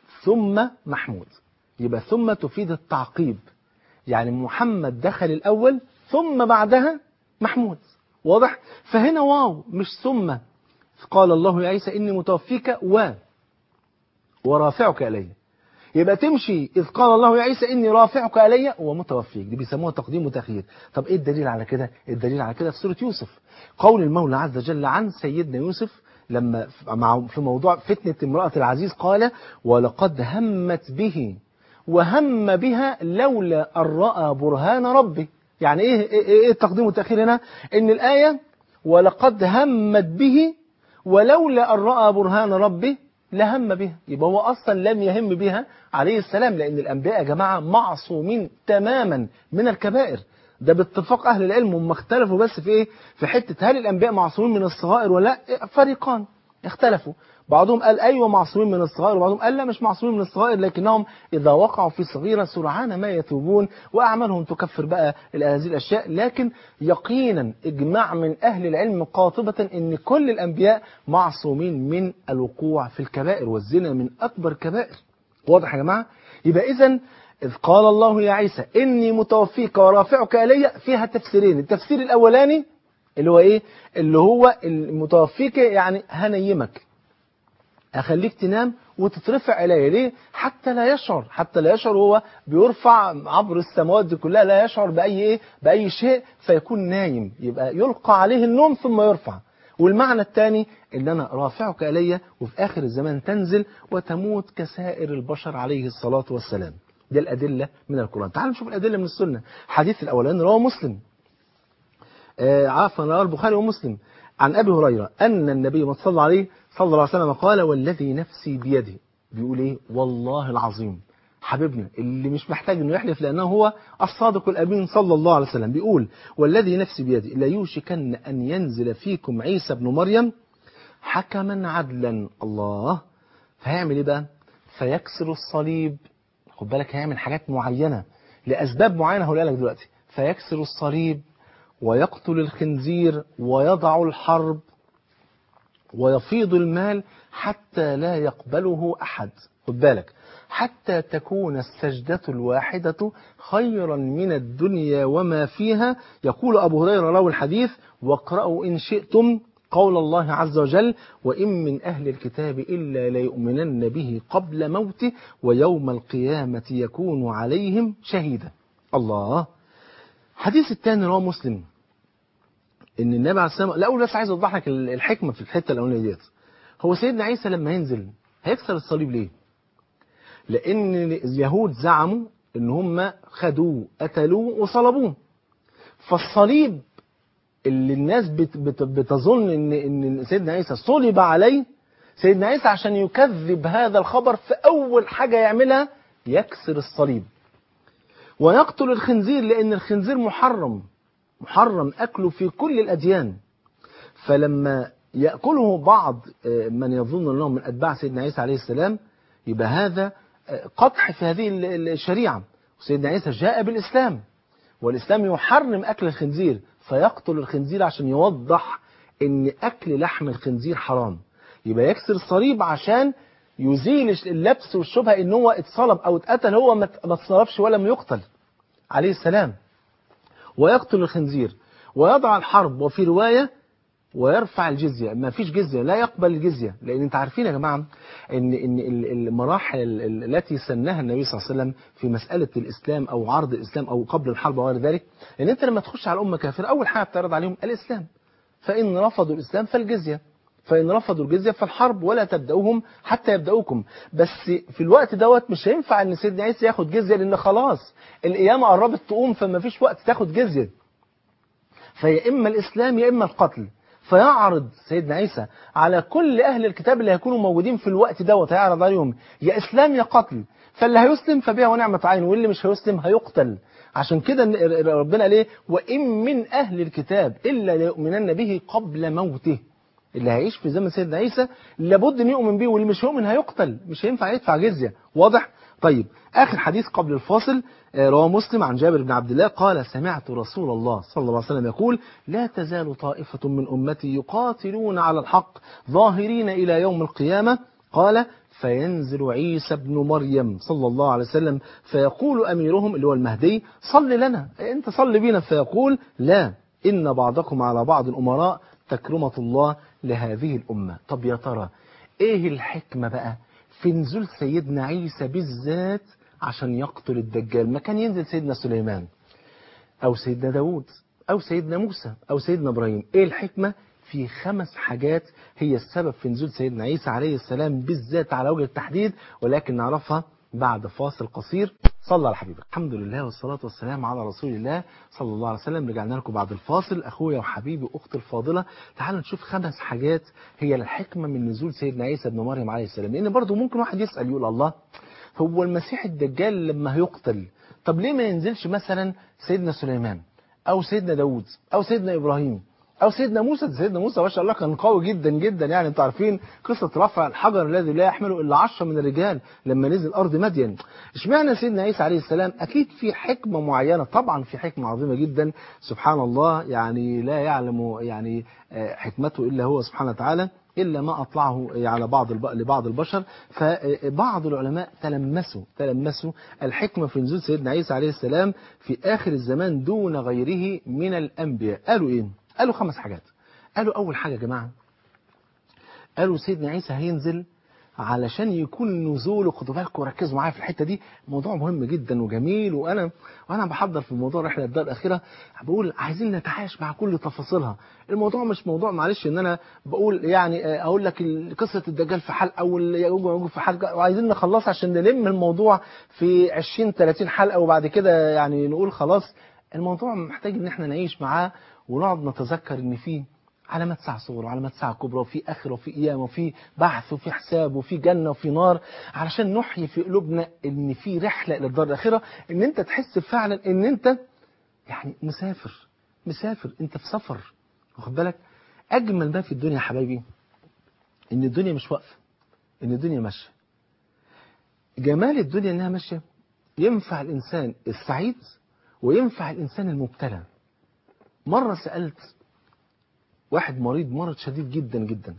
B: ثم محمود يبقى ثم تفيد التعقيب يعني محمد دخل الاول ثم بعدها محمود واضح فهنا واو مش ثم قال الله يا عيسى اني متوفيك و ورافعك الي يبقى تمشي إذ قال الله يا عيسى إني رافعك إلي ومتوفيك دي بيسموها تقديم وتأخير طب إيه الدليل على كده الدليل على كده في سورة يوسف قول المولى عز وجل عن سيدنا يوسف لما مع في موضوع فتنة امرأة العزيز قال ولقد همت به وهم بها لولا أن رأى برهان ربه يعني إيه, إيه, إيه التقديم والتأخير هنا إن الآية ولقد همت به ولولا أن رأى برهان ربه لهم بها يبقى هو أصلا لم يهم بها عليه السلام لأن الأنبياء يا جماعة معصومين تماما من الكبائر ده باتفاق أهل العلم هم اختلفوا بس في إيه في حتة هل الأنبياء معصومين من الصغائر ولا لا فريقان اختلفوا بعضهم قال أيوة معصومين من الصغائر وبعضهم قال لا مش معصومين من الصغائر لكنهم إذا وقعوا في صغيرة سرعان ما يتوبون وأعمالهم تكفر بقى هذه الأشياء لكن يقينا إجماع من أهل العلم قاطبة أن كل الأنبياء معصومين من الوقوع في الكبائر والزنا من أكبر كبائر واضح يا جماعة يبقى إذا إذ قال الله يا عيسى إني متوفيك ورافعك إلي فيها تفسيرين التفسير الأولاني اللي هو إيه اللي هو المتوفيك يعني هنيمك أخليك تنام وتترفع إليه ليه حتى لا يشعر حتى لا يشعر هو بيرفع عبر السماوات دي كلها لا يشعر بأي إيه بأي شيء فيكون نايم يبقى يلقى عليه النوم ثم يرفع والمعنى الثاني ان انا رافعك الي وفي اخر الزمان تنزل وتموت كسائر البشر عليه الصلاه والسلام ده الادله من القران تعالوا نشوف الادله من السنه حديث الاولاني رواه مسلم آه عفوا رواه البخاري ومسلم عن ابي هريره ان النبي صلى الله عليه صلى الله عليه وسلم قال والذي نفسي بيده بيقول ايه والله العظيم حبيبنا اللي مش محتاج انه يحلف لانه هو الصادق الامين صلى الله عليه وسلم بيقول والذي نفسي بيده لا يوشكن ان ينزل فيكم عيسى ابن مريم حكما عدلا الله فهيعمل ايه بقى فيكسر الصليب خد بالك هيعمل حاجات معينه لاسباب معينه هقولها لك دلوقتي فيكسر الصليب ويقتل الخنزير ويضع الحرب ويفيض المال حتى لا يقبله أحد خد بالك حتى تكون السجدة الواحدة خيرا من الدنيا وما فيها يقول أبو هريرة روى الحديث واقرأوا إن شئتم قول الله عز وجل وإن من أهل الكتاب إلا ليؤمنن به قبل موته ويوم القيامة يكون عليهم شهيدا الله حديث الثاني رواه مسلم ان النبي عليه السلام لا اول بس عايز اوضح لك الحكمه في الحته الاولانيه ديت هو سيدنا عيسى لما ينزل هيكسر الصليب ليه لان اليهود زعموا ان هم خدوه قتلوه وصلبوه فالصليب اللي الناس بت بت بتظن ان ان سيدنا عيسى صلب عليه سيدنا عيسى عشان يكذب هذا الخبر في اول حاجه يعملها يكسر الصليب ويقتل الخنزير لان الخنزير محرم محرم أكله في كل الأديان فلما يأكله بعض من يظن أنهم من أتباع سيدنا عيسى عليه السلام يبقى هذا قطع في هذه الشريعة سيدنا عيسى جاء بالإسلام والإسلام يحرم أكل الخنزير فيقتل الخنزير عشان يوضح أن أكل لحم الخنزير حرام يبقى يكسر الصليب عشان يزيل اللبس والشبهة ان هو اتصلب او اتقتل هو ما اتصلبش ولم يقتل عليه السلام ويقتل الخنزير ويضع الحرب وفي رواية ويرفع الجزية ما فيش جزية لا يقبل الجزية لأن انت عارفين يا جماعة ان, إن المراحل التي سنها النبي صلى الله عليه وسلم في مسألة الإسلام أو عرض الإسلام أو قبل الحرب وغير ذلك ان انت لما تخش على أمة كافرة أول حاجة بتعرض عليهم الإسلام فإن رفضوا الإسلام فالجزية فإن رفضوا الجزية فالحرب ولا تبدأوهم حتى يبدأوكم بس في الوقت دوت مش هينفع ان سيدنا عيسى ياخد جزية لأن خلاص القيامة قربت تقوم فما فيش وقت تاخد جزية فيا إما الإسلام يا إما القتل فيعرض سيدنا عيسى على كل أهل الكتاب اللي هيكونوا موجودين في الوقت دوت هيعرض عليهم يا إسلام يا قتل فاللي هيسلم فبها ونعمة عين واللي مش هيسلم هيقتل عشان كده ربنا ليه وإن من أهل الكتاب إلا ليؤمنن به قبل موته اللي هيعيش في زمن سيدنا عيسى لابد ان يؤمن به واللي مش يؤمن هيقتل مش هينفع يدفع جزية واضح طيب آخر حديث قبل الفاصل رواه مسلم عن جابر بن عبد الله قال سمعت رسول الله صلى الله عليه وسلم يقول لا تزال طائفة من أمتي يقاتلون على الحق ظاهرين إلى يوم القيامة قال فينزل عيسى بن مريم صلى الله عليه وسلم فيقول أميرهم اللي هو المهدي صل لنا أنت صل بينا فيقول لا إن بعضكم على بعض الأمراء تكرمة الله لهذه الأمة طب يا ترى إيه الحكمة بقى في نزول سيدنا عيسى بالذات عشان يقتل الدجال ما كان ينزل سيدنا سليمان أو سيدنا داود أو سيدنا موسى أو سيدنا إبراهيم إيه الحكمة في خمس حاجات هي السبب في نزول سيدنا عيسى عليه السلام بالذات على وجه التحديد ولكن نعرفها بعد فاصل قصير صلى على حبيبك الحمد لله والصلاة والسلام على رسول الله صلى الله عليه وسلم رجعنا لكم بعد الفاصل أخويا وحبيبي أختي الفاضلة تعالوا نشوف خمس حاجات هي الحكمة من نزول سيدنا عيسى ابن مريم عليه السلام لأن برضه ممكن واحد يسأل يقول الله هو المسيح الدجال لما هيقتل طب ليه ما ينزلش مثلا سيدنا سليمان أو سيدنا داود أو سيدنا إبراهيم أو سيدنا موسى سيدنا موسى ما شاء الله كان قوي جدا جدا يعني انتوا عارفين قصة رفع الحجر الذي لا يحمله إلا عشرة من الرجال لما نزل أرض مدين اشمعنى سيدنا عيسى عليه السلام أكيد في حكمة معينة طبعا في حكمة عظيمة جدا سبحان الله يعني لا يعلم يعني حكمته إلا هو سبحانه وتعالى إلا ما أطلعه على بعض لبعض البشر فبعض العلماء تلمسوا تلمسوا الحكمة في نزول سيدنا عيسى عليه السلام في آخر الزمان دون غيره من الأنبياء قالوا إيه؟ قالوا خمس حاجات قالوا أول حاجة يا جماعة قالوا سيدنا عيسى هينزل علشان يكون نزوله خدوا بالكم وركزوا معايا في الحته دي موضوع مهم جدا وجميل وانا وانا بحضر في موضوع رحله الدار الاخيره بقول عايزين نتعايش مع كل تفاصيلها الموضوع مش موضوع معلش ان انا بقول يعني اقول لك قصه الدجال في حلقه والياجوج وماجوج في حلقه وعايزين نخلصها عشان نلم الموضوع في 20 30 حلقه وبعد كده يعني نقول خلاص الموضوع محتاج ان احنا نعيش معاه ونقعد نتذكر ان في علامات ساعة صغرى وعلامات ساعة كبرى وفي آخرة وفي قيامة وفي بحث وفي حساب وفي جنة وفي نار علشان نحيي في قلوبنا ان في رحلة إلى الدار الآخرة ان انت تحس فعلا ان انت يعني مسافر مسافر انت في سفر واخد بالك أجمل ما في الدنيا يا حبايبي ان الدنيا مش واقفة ان الدنيا ماشية جمال الدنيا انها ماشية ينفع الإنسان السعيد وينفع الإنسان المبتلى مرة سألت واحد مريض مرض شديد جدا جدا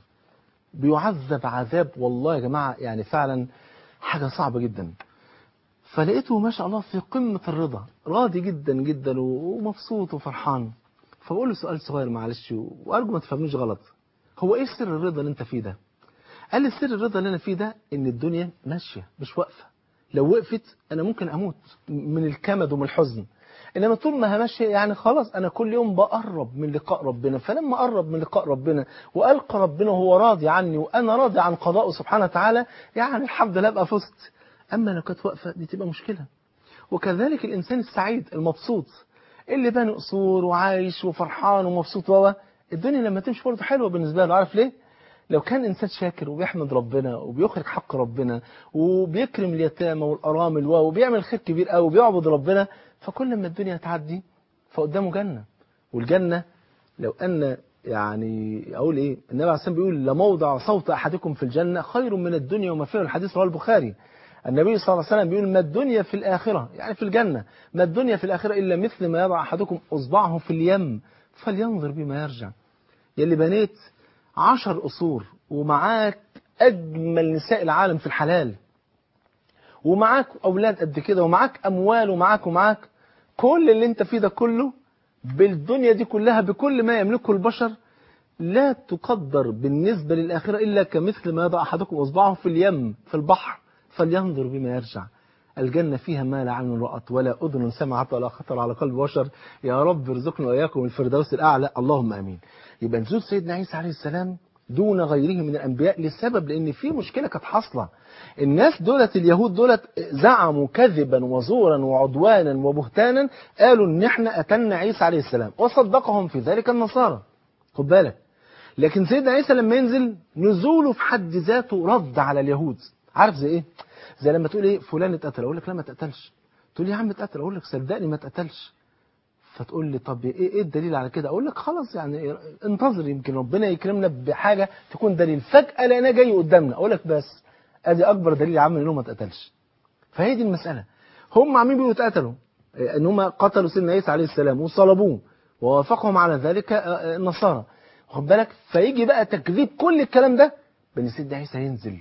B: بيعذب عذاب والله يا جماعة يعني فعلا حاجة صعبة جدا فلقيته ما شاء الله في قمة الرضا راضي جدا جدا ومبسوط وفرحان فبقول له سؤال صغير معلش وأرجو ما تفهمنيش غلط هو إيه سر الرضا اللي أنت فيه ده قال لي سر الرضا اللي أنا فيه ده إن الدنيا ماشية مش واقفة لو وقفت أنا ممكن أموت من الكمد ومن الحزن انما طول ما ماشيه يعني خلاص انا كل يوم بقرب من لقاء ربنا فلما اقرب من لقاء ربنا والقى ربنا وهو راضي عني وانا راضي عن قضائه سبحانه وتعالى يعني الحمد لله ابقى فزت اما لو كانت واقفه دي تبقى مشكله وكذلك الانسان السعيد المبسوط اللي باني قصور وعايش وفرحان ومبسوط وهو الدنيا لما تمشي برضه حلوه بالنسبه له عارف ليه لو كان إنسان شاكر وبيحمد ربنا وبيخرج حق ربنا وبيكرم اليتامى والأرامل وبيعمل خير كبير قوي وبيعبد ربنا فكل ما الدنيا تعدي فقدامه جنة والجنة لو أن يعني أقول إيه النبي عليه الصلاة بيقول لموضع صوت أحدكم في الجنة خير من الدنيا وما فيها الحديث رواه البخاري النبي صلى الله عليه وسلم بيقول ما الدنيا في الآخرة يعني في الجنة ما الدنيا في الآخرة إلا مثل ما يضع أحدكم أصبعه في اليم فلينظر بما يرجع يلي بنيت عشر قصور ومعاك أجمل نساء العالم في الحلال ومعاك أولاد قد كده ومعاك أموال ومعاك ومعاك كل اللي انت فيه ده كله بالدنيا دي كلها بكل ما يملكه البشر لا تقدر بالنسبة للآخرة إلا كمثل ما يضع أحدكم أصبعه في اليم في البحر فلينظر بما يرجع الجنة فيها ما لا عين رأت ولا أذن سمعت ولا خطر على قلب بشر يا رب ارزقنا وإياكم الفردوس الأعلى اللهم أمين يبقى نزول سيدنا عيسى عليه السلام دون غيره من الأنبياء لسبب لأن في مشكلة كانت حاصلة الناس دولت اليهود دولت زعموا كذبا وزورا وعدوانا وبهتانا قالوا ان احنا قتلنا عيسى عليه السلام وصدقهم في ذلك النصارى خد بالك لكن سيدنا عيسى لما ينزل نزوله في حد ذاته رد على اليهود عارف زي ايه زي لما تقول ايه فلان اتقتل اقول لك لا ما اتقتلش تقول يا عم اتقتل اقول لك صدقني ما اتقتلش فتقول لي طب ايه ايه الدليل على كده اقول لك خلاص يعني انتظر يمكن ربنا يكرمنا بحاجه تكون دليل فجاه لقيناه جاي قدامنا اقول لك بس ادي اكبر دليل يا عم انه ما اتقتلش فهي دي المساله هم عاملين بيقولوا اتقتلوا ان هم قتلوا سيدنا عيسى عليه السلام وصلبوه ووافقهم على ذلك النصارى واخد بالك فيجي بقى تكذيب كل الكلام ده بان سيدنا عيسى ينزل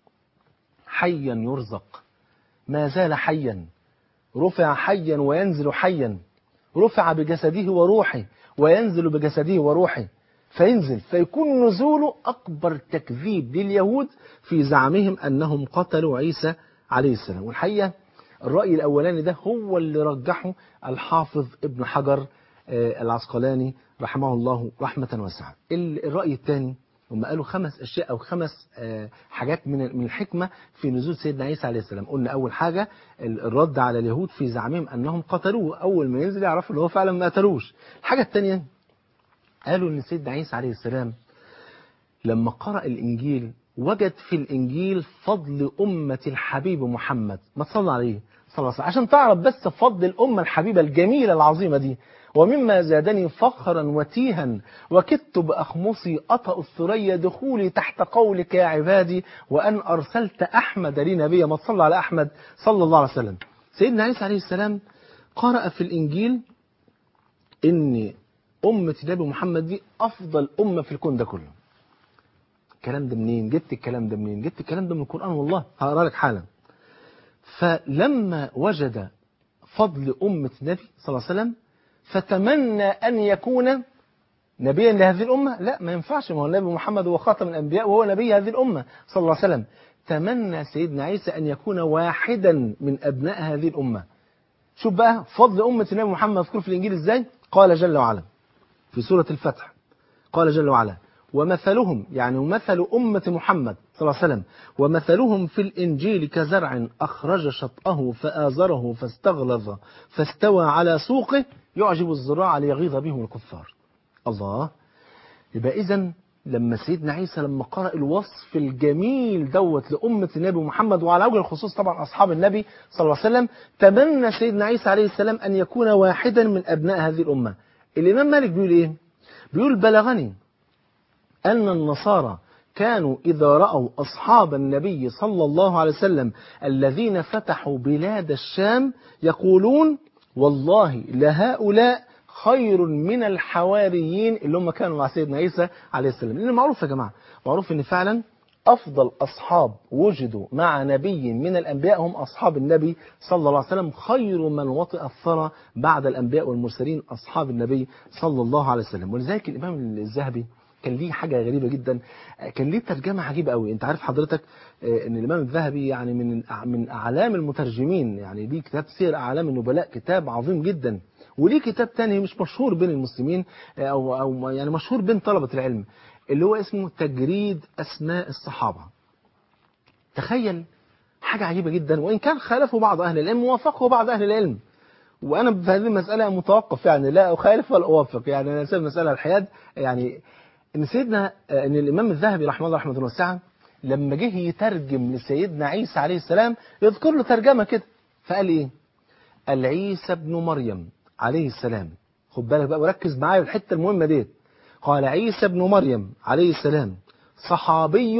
B: حيا يرزق ما زال حيا رفع حيا وينزل حيا رفع بجسده وروحه وينزل بجسده وروحه فينزل فيكون نزوله أكبر تكذيب لليهود في زعمهم أنهم قتلوا عيسى عليه السلام والحقيقة الرأي الأولاني ده هو اللي رجحه الحافظ ابن حجر العسقلاني رحمه الله رحمة واسعة الرأي الثاني هم قالوا خمس أشياء أو خمس حاجات من من الحكمة في نزول سيدنا عيسى عليه السلام قلنا أول حاجة الرد على اليهود في زعمهم أنهم قتلوه أول ما ينزل يعرفوا أنه هو فعلا ما قتلوش الحاجة الثانية قالوا أن سيدنا عيسى عليه السلام لما قرأ الإنجيل وجد في الإنجيل فضل أمة الحبيب محمد ما تصلى عليه صلى الله عليه وسلم عشان تعرف بس فضل الأمة الحبيبة الجميلة العظيمة دي ومما زادني فخرا وتيها وكدت بأخمصي أطأ الثريا دخولي تحت قولك يا عبادي وأن أرسلت أحمد لي نبيا ما تصلى على أحمد صلى الله عليه وسلم سيدنا عيسى عليه السلام قرأ في الإنجيل إن أمة النبي محمد دي أفضل أمة في الكون ده كله الكلام ده منين جبت الكلام ده منين جبت الكلام ده من القرآن والله هقرأ لك حالا فلما وجد فضل أمة النبي صلى الله عليه وسلم فتمنى أن يكون نبيا لهذه الأمة لا ما ينفعش ما هو النبي محمد هو خاتم الأنبياء وهو نبي هذه الأمة صلى الله عليه وسلم تمنى سيدنا عيسى أن يكون واحدا من أبناء هذه الأمة شوف بقى فضل أمة النبي محمد مذكور في الإنجيل إزاي قال جل وعلا في سورة الفتح قال جل وعلا ومثلهم يعني مثل أمة محمد صلى الله عليه وسلم ومثلهم في الإنجيل كزرع أخرج شطأه فآزره فاستغلظ فاستوى على سوقه يعجب الزراع ليغيظ بهم الكفار الله يبقى إذا لما سيدنا عيسى لما قرأ الوصف الجميل دوت لأمة النبي محمد وعلى وجه الخصوص طبعا أصحاب النبي صلى الله عليه وسلم تمنى سيدنا عيسى عليه السلام أن يكون واحدا من أبناء هذه الأمة الإمام مالك بيقول إيه بيقول بلغني أن النصارى كانوا إذا رأوا أصحاب النبي صلى الله عليه وسلم الذين فتحوا بلاد الشام يقولون والله لهؤلاء خير من الحواريين اللي هم كانوا مع سيدنا عيسى عليه السلام لأن معروف يا جماعة معروف أن فعلا أفضل أصحاب وجدوا مع نبي من الأنبياء هم أصحاب النبي صلى الله عليه وسلم خير من وطئ الثرى بعد الأنبياء والمرسلين أصحاب النبي صلى الله عليه وسلم ولذلك الإمام الذهبي كان ليه حاجة غريبة جدا كان ليه ترجمة عجيبة قوي انت عارف حضرتك ان الامام الذهبي يعني من من اعلام المترجمين يعني ليه كتاب سير اعلام النبلاء كتاب عظيم جدا وليه كتاب تاني مش مشهور بين المسلمين او او يعني مشهور بين طلبة العلم اللي هو اسمه تجريد اسماء الصحابة تخيل حاجة عجيبة جدا وان كان خالفه بعض اهل العلم ووافقه بعض اهل العلم وانا في هذه المسألة متوقف يعني لا اخالف ولا اوافق يعني انا سايب المسألة الحياد يعني ان سيدنا ان الامام الذهبي رحمه الله رحمه الله واسعه لما جه يترجم لسيدنا عيسى عليه السلام يذكر له ترجمه كده فقال ايه قال عيسى ابن مريم عليه السلام خد بالك بقى وركز معايا في الحته المهمه ديت قال عيسى ابن مريم عليه السلام صحابي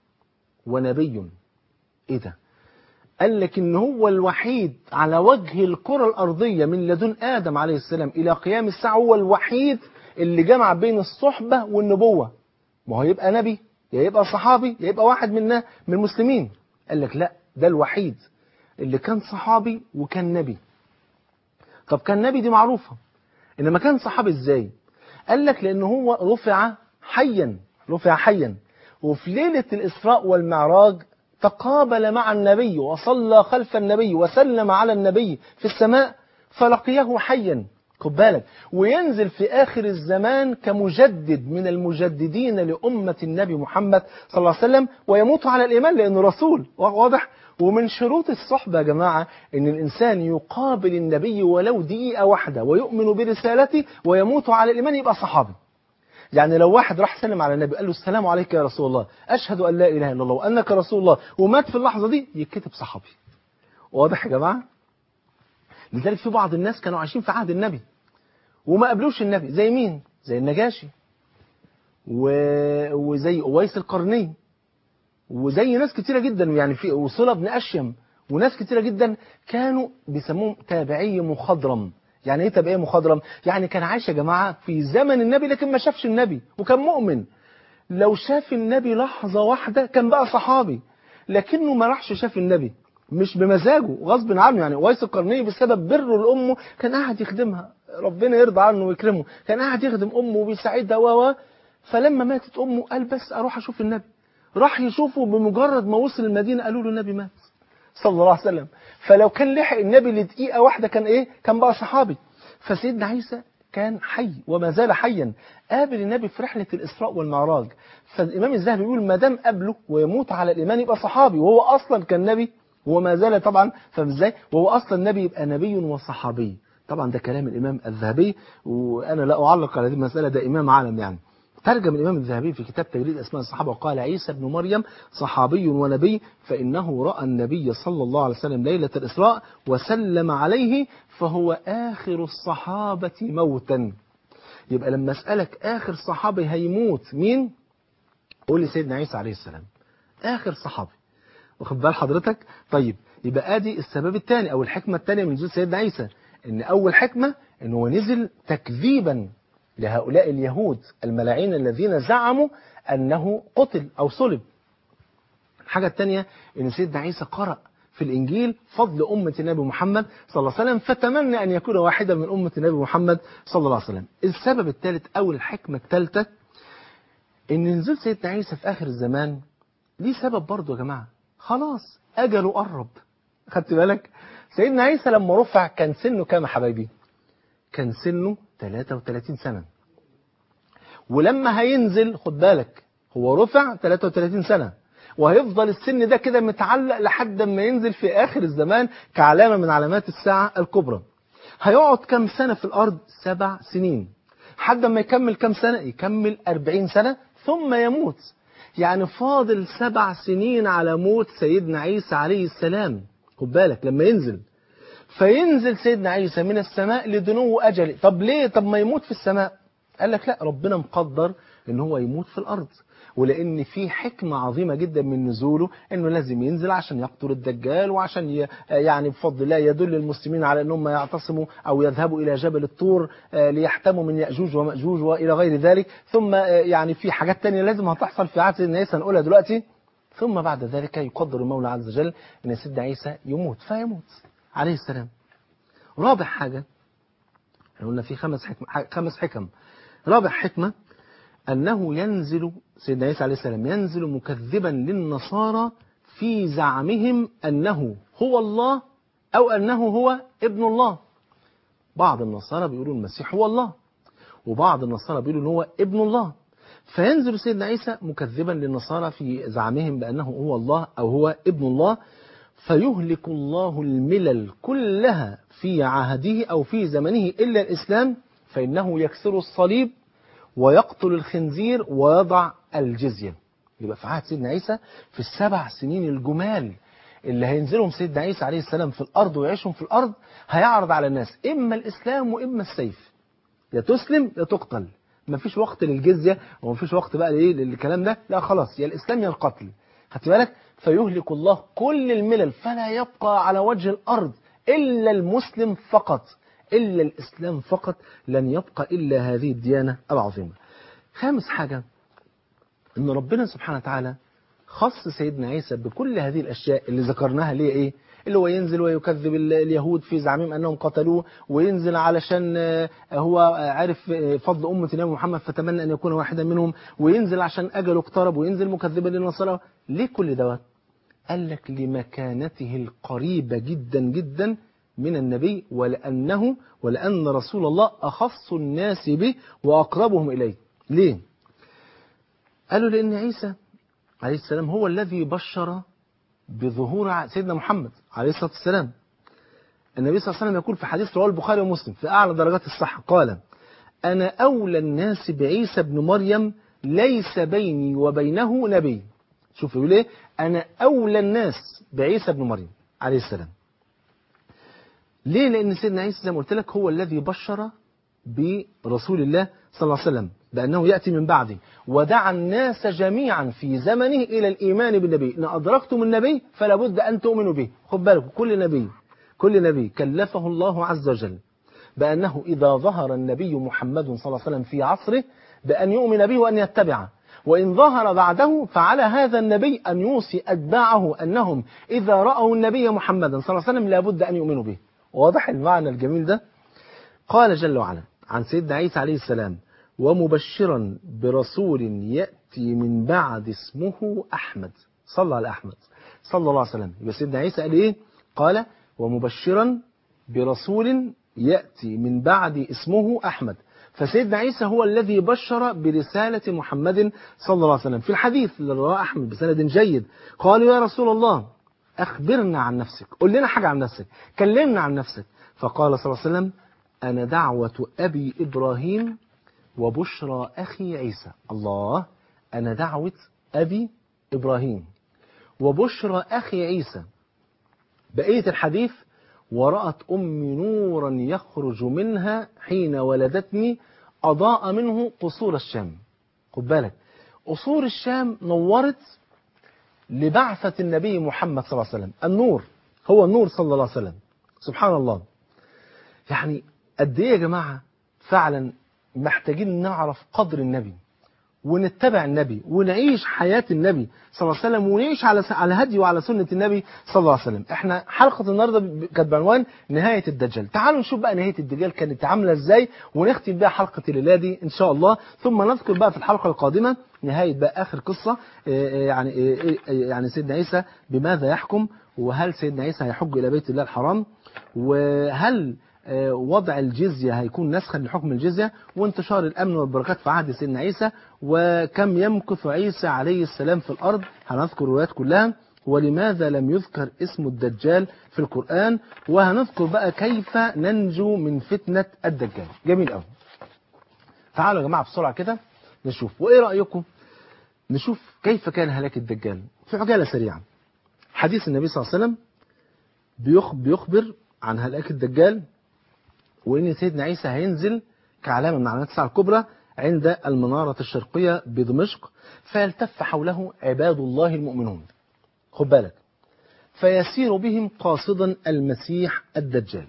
B: ونبي ايه ده قال لك ان هو الوحيد على وجه الكره الارضيه من لدن ادم عليه السلام الى قيام الساعه هو الوحيد اللي جمع بين الصحبة والنبوة ما هو يبقى نبي يا يبقى صحابي يا يبقى واحد منا من المسلمين قال لك لا ده الوحيد اللي كان صحابي وكان نبي طب كان نبي دي معروفة إنما كان صحابي إزاي قال لك لأن هو رفع حيا رفع حيا وفي ليلة الإسراء والمعراج تقابل مع النبي وصلى خلف النبي وسلم على النبي في السماء فلقيه حيا خد بالك وينزل في آخر الزمان كمجدد من المجددين لأمة النبي محمد صلى الله عليه وسلم ويموت على الإيمان لأنه رسول واضح ومن شروط الصحبة يا جماعة أن الإنسان يقابل النبي ولو دقيقة واحدة ويؤمن برسالته ويموت على الإيمان يبقى صحابي يعني لو واحد راح سلم على النبي قال له السلام عليك يا رسول الله أشهد أن لا إله إلا الله وأنك رسول الله ومات في اللحظة دي يتكتب صحابي واضح يا جماعة لذلك في بعض الناس كانوا عايشين في عهد النبي وما قابلوش النبي زي مين زي النجاشي و... وزي أويس القرني وزي ناس كتيرة جدا يعني في وصلة بن أشيم وناس كتيرة جدا كانوا بيسموهم تابعي مخضرم يعني ايه تابعي مخضرم يعني كان عايش يا جماعة في زمن النبي لكن ما شافش النبي وكان مؤمن لو شاف النبي لحظة واحدة كان بقى صحابي لكنه ما راحش شاف النبي مش بمزاجه غصب عنه يعني ويس القرني بسبب بره لأمه كان قاعد يخدمها ربنا يرضى عنه ويكرمه كان قاعد يخدم أمه وبيساعدها و فلما ماتت أمه قال بس أروح أشوف النبي راح يشوفه بمجرد ما وصل المدينة قالوا له النبي مات صلى الله عليه وسلم فلو كان لحق النبي لدقيقة واحدة كان إيه كان بقى صحابي فسيدنا عيسى كان حي وما زال حيا قابل النبي في رحلة الإسراء والمعراج فالإمام الذهبي بيقول ما دام قابله ويموت على الإيمان يبقى صحابي وهو أصلا كان نبي وما زال طبعا فاهم ازاي وهو أصلا نبي يبقى نبي وصحابي طبعا ده كلام الإمام الذهبي وأنا لا أعلق على هذه المسألة ده إمام عالم يعني ترجم الإمام الذهبي في كتاب تجريد أسماء الصحابة وقال عيسى بن مريم صحابي ونبي فإنه رأى النبي صلى الله عليه وسلم ليلة الإسراء وسلم عليه فهو آخر الصحابة موتا يبقى لما أسألك آخر صحابي هيموت مين قول لي سيدنا عيسى عليه السلام آخر صحابي واخد بال حضرتك طيب يبقى ادي السبب الثاني او الحكمة الثانية من نزول سيدنا عيسى ان اول حكمة ان هو نزل تكذيبا لهؤلاء اليهود الملاعين الذين زعموا أنه قتل أو صلب الحاجة الثانية أن سيدنا عيسى قرأ في الإنجيل فضل أمة النبي محمد صلى الله عليه وسلم فتمنى أن يكون واحدا من أمة النبي محمد صلى الله عليه وسلم السبب الثالث أو الحكمة الثالثة أن نزول سيدنا عيسى في آخر الزمان ليه سبب برضه يا جماعة خلاص أجله قرب خدت بالك سيدنا عيسى لما رفع كان سنه كام يا حبايبي كان سنه 33 سنة ولما هينزل خد بالك هو رفع 33 سنة وهيفضل السن ده كده متعلق لحد ما ينزل في آخر الزمان كعلامة من علامات الساعة الكبرى هيقعد كم سنة في الأرض سبع سنين حد ما يكمل كم سنة يكمل 40 سنة ثم يموت يعني فاضل سبع سنين على موت سيدنا عيسى عليه السلام خد بالك لما ينزل فينزل سيدنا عيسى من السماء لدنو أجله طب ليه طب ما يموت في السماء قال لك لا ربنا مقدر ان هو يموت في الأرض ولأن في حكمة عظيمة جدا من نزوله أنه لازم ينزل عشان يقتل الدجال وعشان ي... يعني بفضل الله يدل المسلمين على أنهم يعتصموا أو يذهبوا إلى جبل الطور ليحتموا من يأجوج ومأجوج وإلى غير ذلك ثم يعني في حاجات تانية لازم هتحصل في عهد سيدنا عيسى هنقولها دلوقتي ثم بعد ذلك يقدر المولى عز وجل أن سيدنا عيسى يموت فيموت عليه السلام رابع حاجة قلنا في خمس حكم خمس حكم رابع حكمة أنه ينزل سيدنا عيسى عليه السلام ينزل مكذبا للنصارى في زعمهم أنه هو الله أو أنه هو ابن الله بعض النصارى بيقولوا المسيح هو الله وبعض النصارى بيقولوا ان هو ابن الله فينزل سيدنا عيسى مكذبا للنصارى في زعمهم بأنه هو الله أو هو ابن الله فيهلك الله الملل كلها في عهده أو في زمنه إلا الإسلام فإنه يكسر الصليب ويقتل الخنزير ويضع الجزية يبقى في عهد سيدنا عيسى في السبع سنين الجمال اللي هينزلهم سيدنا عيسى عليه السلام في الأرض ويعيشهم في الأرض هيعرض على الناس إما الإسلام وإما السيف يا تسلم يا تقتل ما فيش وقت للجزية وما فيش وقت بقى لإيه للكلام ده لا خلاص يا الإسلام يا القتل خدت بالك فيهلك الله كل الملل فلا يبقى على وجه الأرض إلا المسلم فقط إلا الإسلام فقط لن يبقى إلا هذه الديانة العظيمة خامس حاجة أن ربنا سبحانه وتعالى خص سيدنا عيسى بكل هذه الأشياء اللي ذكرناها ليه إيه اللي هو ينزل ويكذب اليهود في زعمهم أنهم قتلوه وينزل علشان هو عارف فضل أمة النبي محمد فتمنى أن يكون واحدا منهم وينزل عشان أجله اقترب وينزل مكذبا للنصارى ليه كل دوت قال لك لمكانته القريبة جدا جدا من النبي ولأنه ولأن رسول الله أخص الناس به وأقربهم إليه ليه قالوا لأن عيسى عليه السلام هو الذي بشر بظهور سيدنا محمد عليه الصلاة والسلام النبي صلى الله عليه وسلم يقول في حديث رواه البخاري ومسلم في أعلى درجات الصحة قال أنا أولى الناس بعيسى بن مريم ليس بيني وبينه نبي شوف يقول ايه أنا أولى الناس بعيسى بن مريم عليه السلام ليه لأن سيدنا عيسى زي ما قلت لك هو الذي بشر برسول الله صلى الله عليه وسلم بأنه يأتي من بعده ودعا الناس جميعا في زمنه إلى الإيمان بالنبي إن أدركتم النبي فلا بد أن تؤمنوا به خد بالكم كل نبي كل نبي كلفه الله عز وجل بأنه إذا ظهر النبي محمد صلى الله عليه وسلم في عصره بأن يؤمن به وأن يتبعه وإن ظهر بعده فعلى هذا النبي أن يوصي أتباعه أنهم إذا رأوا النبي محمدا صلى الله عليه وسلم لابد أن يؤمنوا به واضح المعنى الجميل ده قال جل وعلا عن سيدنا عيسى عليه السلام ومبشرا برسول يأتي من بعد اسمه أحمد صلى على أحمد صلى الله عليه وسلم يبقى سيدنا عيسى قال إيه قال ومبشرا برسول يأتي من بعد اسمه أحمد فسيدنا عيسى هو الذي بشر برسالة محمد صلى الله عليه وسلم في الحديث اللي رواه أحمد بسند جيد قالوا يا رسول الله أخبرنا عن نفسك قل لنا حاجة عن نفسك كلمنا عن نفسك فقال صلى الله عليه وسلم أنا دعوة أبي إبراهيم وبشرى أخي عيسى الله أنا دعوة أبي إبراهيم وبشرى أخي عيسى بقية الحديث ورأت أمي نورا يخرج منها حين ولدتني أضاء منه قصور الشام خد بالك قصور الشام نورت لبعثة النبي محمد صلى الله عليه وسلم النور هو النور صلى الله عليه وسلم سبحان الله يعني قد ايه يا جماعة فعلا محتاجين نعرف قدر النبي ونتبع النبي ونعيش حياة النبي صلى الله عليه وسلم ونعيش على على هدي وعلى سنة النبي صلى الله عليه وسلم احنا حلقة النهاردة كانت بعنوان نهاية الدجال تعالوا نشوف بقى نهاية الدجال كانت عاملة ازاي ونختم بها حلقة الليلة دي ان شاء الله ثم نذكر بقى في الحلقة القادمة نهاية بقى اخر قصة يعني يعني سيدنا عيسى بماذا يحكم وهل سيدنا عيسى هيحج الى بيت الله الحرام وهل وضع الجزية هيكون نسخا لحكم الجزية وانتشار الأمن والبركات في عهد سيدنا عيسى وكم يمكث عيسى عليه السلام في الأرض هنذكر الروايات كلها ولماذا لم يذكر اسم الدجال في القرآن وهنذكر بقى كيف ننجو من فتنة الدجال جميل قوي تعالوا يا جماعة بسرعة كده نشوف وإيه رأيكم نشوف كيف كان هلاك الدجال في عجالة سريعة حديث النبي صلى الله عليه وسلم بيخبر عن هلاك الدجال وإن سيدنا عيسى هينزل كعلامة من علامات الساعة الكبرى عند المنارة الشرقية بدمشق فيلتف حوله عباد الله المؤمنون خد بالك فيسير بهم قاصدا المسيح الدجال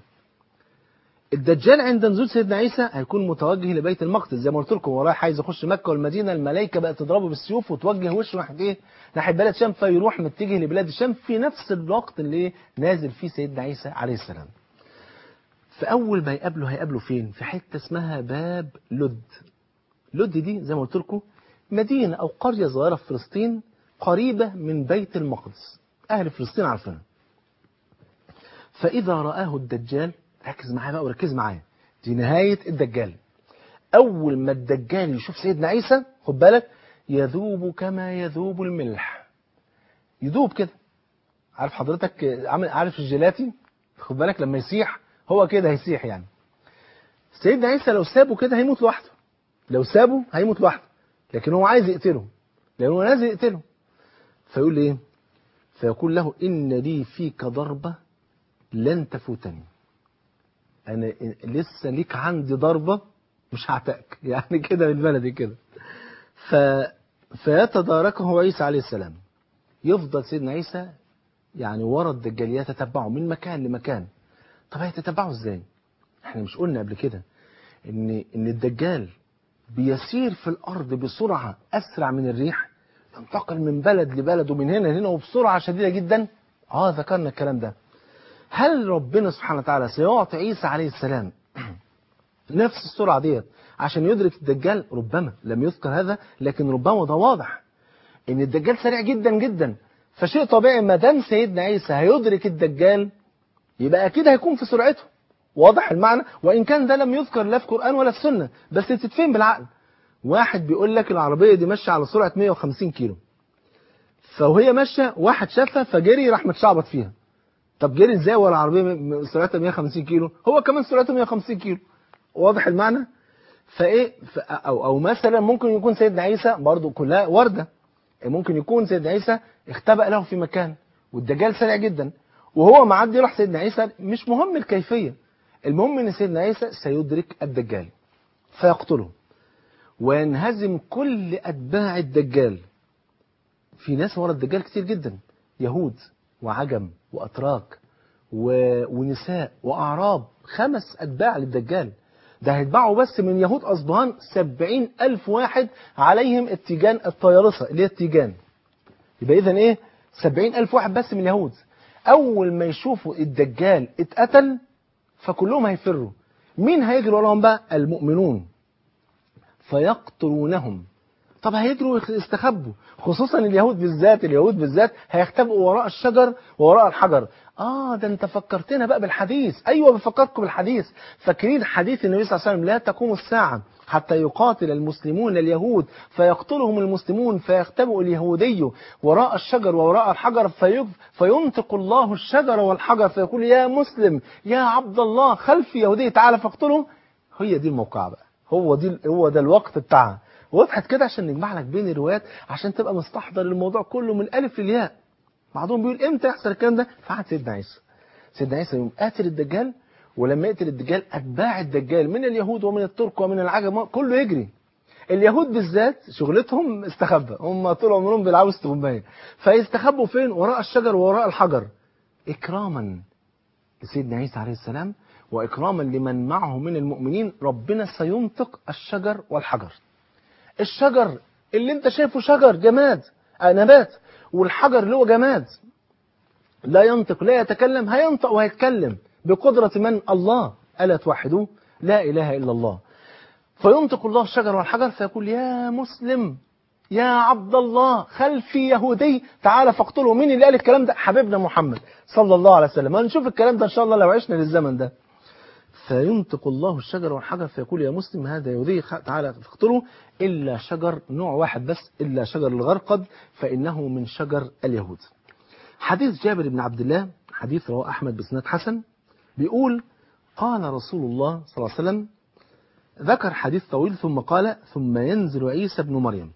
B: الدجال عند نزول سيدنا عيسى هيكون متوجه لبيت المقدس زي ما قلت لكم وراه عايز يخش مكه والمدينه الملائكه بقت تضربه بالسيوف وتوجه وشه ناحيه ايه؟ ناحيه بلاد الشام فيروح متجه لبلاد الشام في نفس الوقت اللي نازل فيه سيدنا عيسى عليه السلام. فأول ما يقابله هيقابله فين؟ في حتة اسمها باب لد. لد دي زي ما قلت لكم مدينة أو قرية صغيرة في فلسطين قريبة من بيت المقدس. أهل فلسطين عارفينها. فإذا رآه الدجال ركز معايا بقى وركز معايا. دي نهاية الدجال. أول ما الدجال يشوف سيدنا عيسى خد بالك يذوب كما يذوب الملح. يذوب كده. عارف حضرتك عامل عارف الجيلاتي؟ خد بالك لما يسيح هو كده هيسيح يعني سيدنا عيسى لو سابه كده هيموت لوحده لو سابه هيموت لوحده لكن هو عايز يقتله لأنه هو نازل يقتله فيقول له ايه فيقول له إن لي فيك ضربة لن تفوتني أنا لسه ليك عندي ضربة مش هعتقك يعني كده بالبلدي كده ف... فيتداركه عيسى عليه السلام يفضل سيدنا عيسى يعني ورا الدجال يتتبعه من مكان لمكان طب هيتتبعوا ازاي احنا مش قلنا قبل كده ان ان الدجال بيسير في الارض بسرعه اسرع من الريح ينتقل من بلد لبلد ومن هنا لهنا وبسرعه شديده جدا اه ذكرنا الكلام ده هل ربنا سبحانه وتعالى سيعطي عيسى عليه السلام نفس السرعه ديت عشان يدرك الدجال ربما لم يذكر هذا لكن ربما ده واضح ان الدجال سريع جدا جدا فشيء طبيعي ما دام سيدنا عيسى هيدرك الدجال يبقى اكيد هيكون في سرعته واضح المعنى وان كان ده لم يذكر لا في القران ولا في السنه بس تتفهم بالعقل واحد بيقول لك العربيه دي ماشيه على سرعه 150 كيلو فوهي ماشيه واحد شافها فجري راح متشعبط فيها طب جري ازاي ولا العربيه سرعتها 150 كيلو هو كمان سرعته 150 كيلو واضح المعنى فايه ف او او مثلا ممكن يكون سيدنا عيسى برضو كلها ورده ممكن يكون سيدنا عيسى اختبأ له في مكان والدجال سريع جدا وهو معدي راح سيدنا عيسى مش مهم الكيفية المهم ان سيدنا عيسى سيدرك الدجال فيقتله وينهزم كل أتباع الدجال في ناس ورا الدجال كتير جدا يهود وعجم وأتراك و... ونساء وأعراب خمس أتباع للدجال ده هيتباعوا بس من يهود أصبهان سبعين ألف واحد عليهم التيجان الطيارسة اللي هي التيجان يبقى إذن إيه سبعين ألف واحد بس من اليهود أول ما يشوفوا الدجال اتقتل فكلهم هيفروا مين هيجري وراهم بقى المؤمنون فيقتلونهم طب هيجروا يستخبوا خصوصا اليهود بالذات اليهود بالذات هيختبئوا وراء الشجر ووراء الحجر اه ده انت فكرتنا بقى بالحديث ايوه بفكركم بالحديث فاكرين حديث النبي صلى الله عليه وسلم لا تقوم الساعه حتى يقاتل المسلمون اليهود فيقتلهم المسلمون فيختبئ اليهودي وراء الشجر ووراء الحجر في فينطق الله الشجر والحجر فيقول يا مسلم يا عبد الله خلف يهودي تعالى فاقتله هي دي الموقعة بقى هو دي هو ده الوقت بتاعها وضحت كده عشان نجمع لك بين الروايات عشان تبقى مستحضر الموضوع كله من الالف للياء بعضهم بيقول امتى يحصل الكلام ده فعل سيدنا عيسى سيدنا عيسى يوم قاتل الدجال ولما يقتل الدجال اتباع الدجال من اليهود ومن الترك ومن العجم كله يجري اليهود بالذات شغلتهم استخبى هم طول عمرهم بيلعبوا استغمايه فيستخبوا فين وراء الشجر ووراء الحجر اكراما لسيدنا عيسى عليه السلام واكراما لمن معه من المؤمنين ربنا سينطق الشجر والحجر الشجر اللي انت شايفه شجر جماد نبات والحجر اللي هو جماد لا ينطق لا يتكلم هينطق وهيتكلم بقدرة من الله ألا توحدوه لا إله إلا الله فينطق الله الشجر والحجر فيقول يا مسلم يا عبد الله خلفي يهودي تعالى فاقتله مين اللي قال الكلام ده حبيبنا محمد صلى الله عليه وسلم هنشوف الكلام ده إن شاء الله لو عشنا للزمن ده فينطق الله الشجر والحجر فيقول يا مسلم هذا يهودي تعالى فاقتله إلا شجر نوع واحد بس إلا شجر الغرقد فإنه من شجر اليهود حديث جابر بن عبد الله حديث رواه أحمد بسناد حسن بيقول قال رسول الله صلى الله عليه وسلم ذكر حديث طويل ثم قال ثم ينزل عيسى بن مريم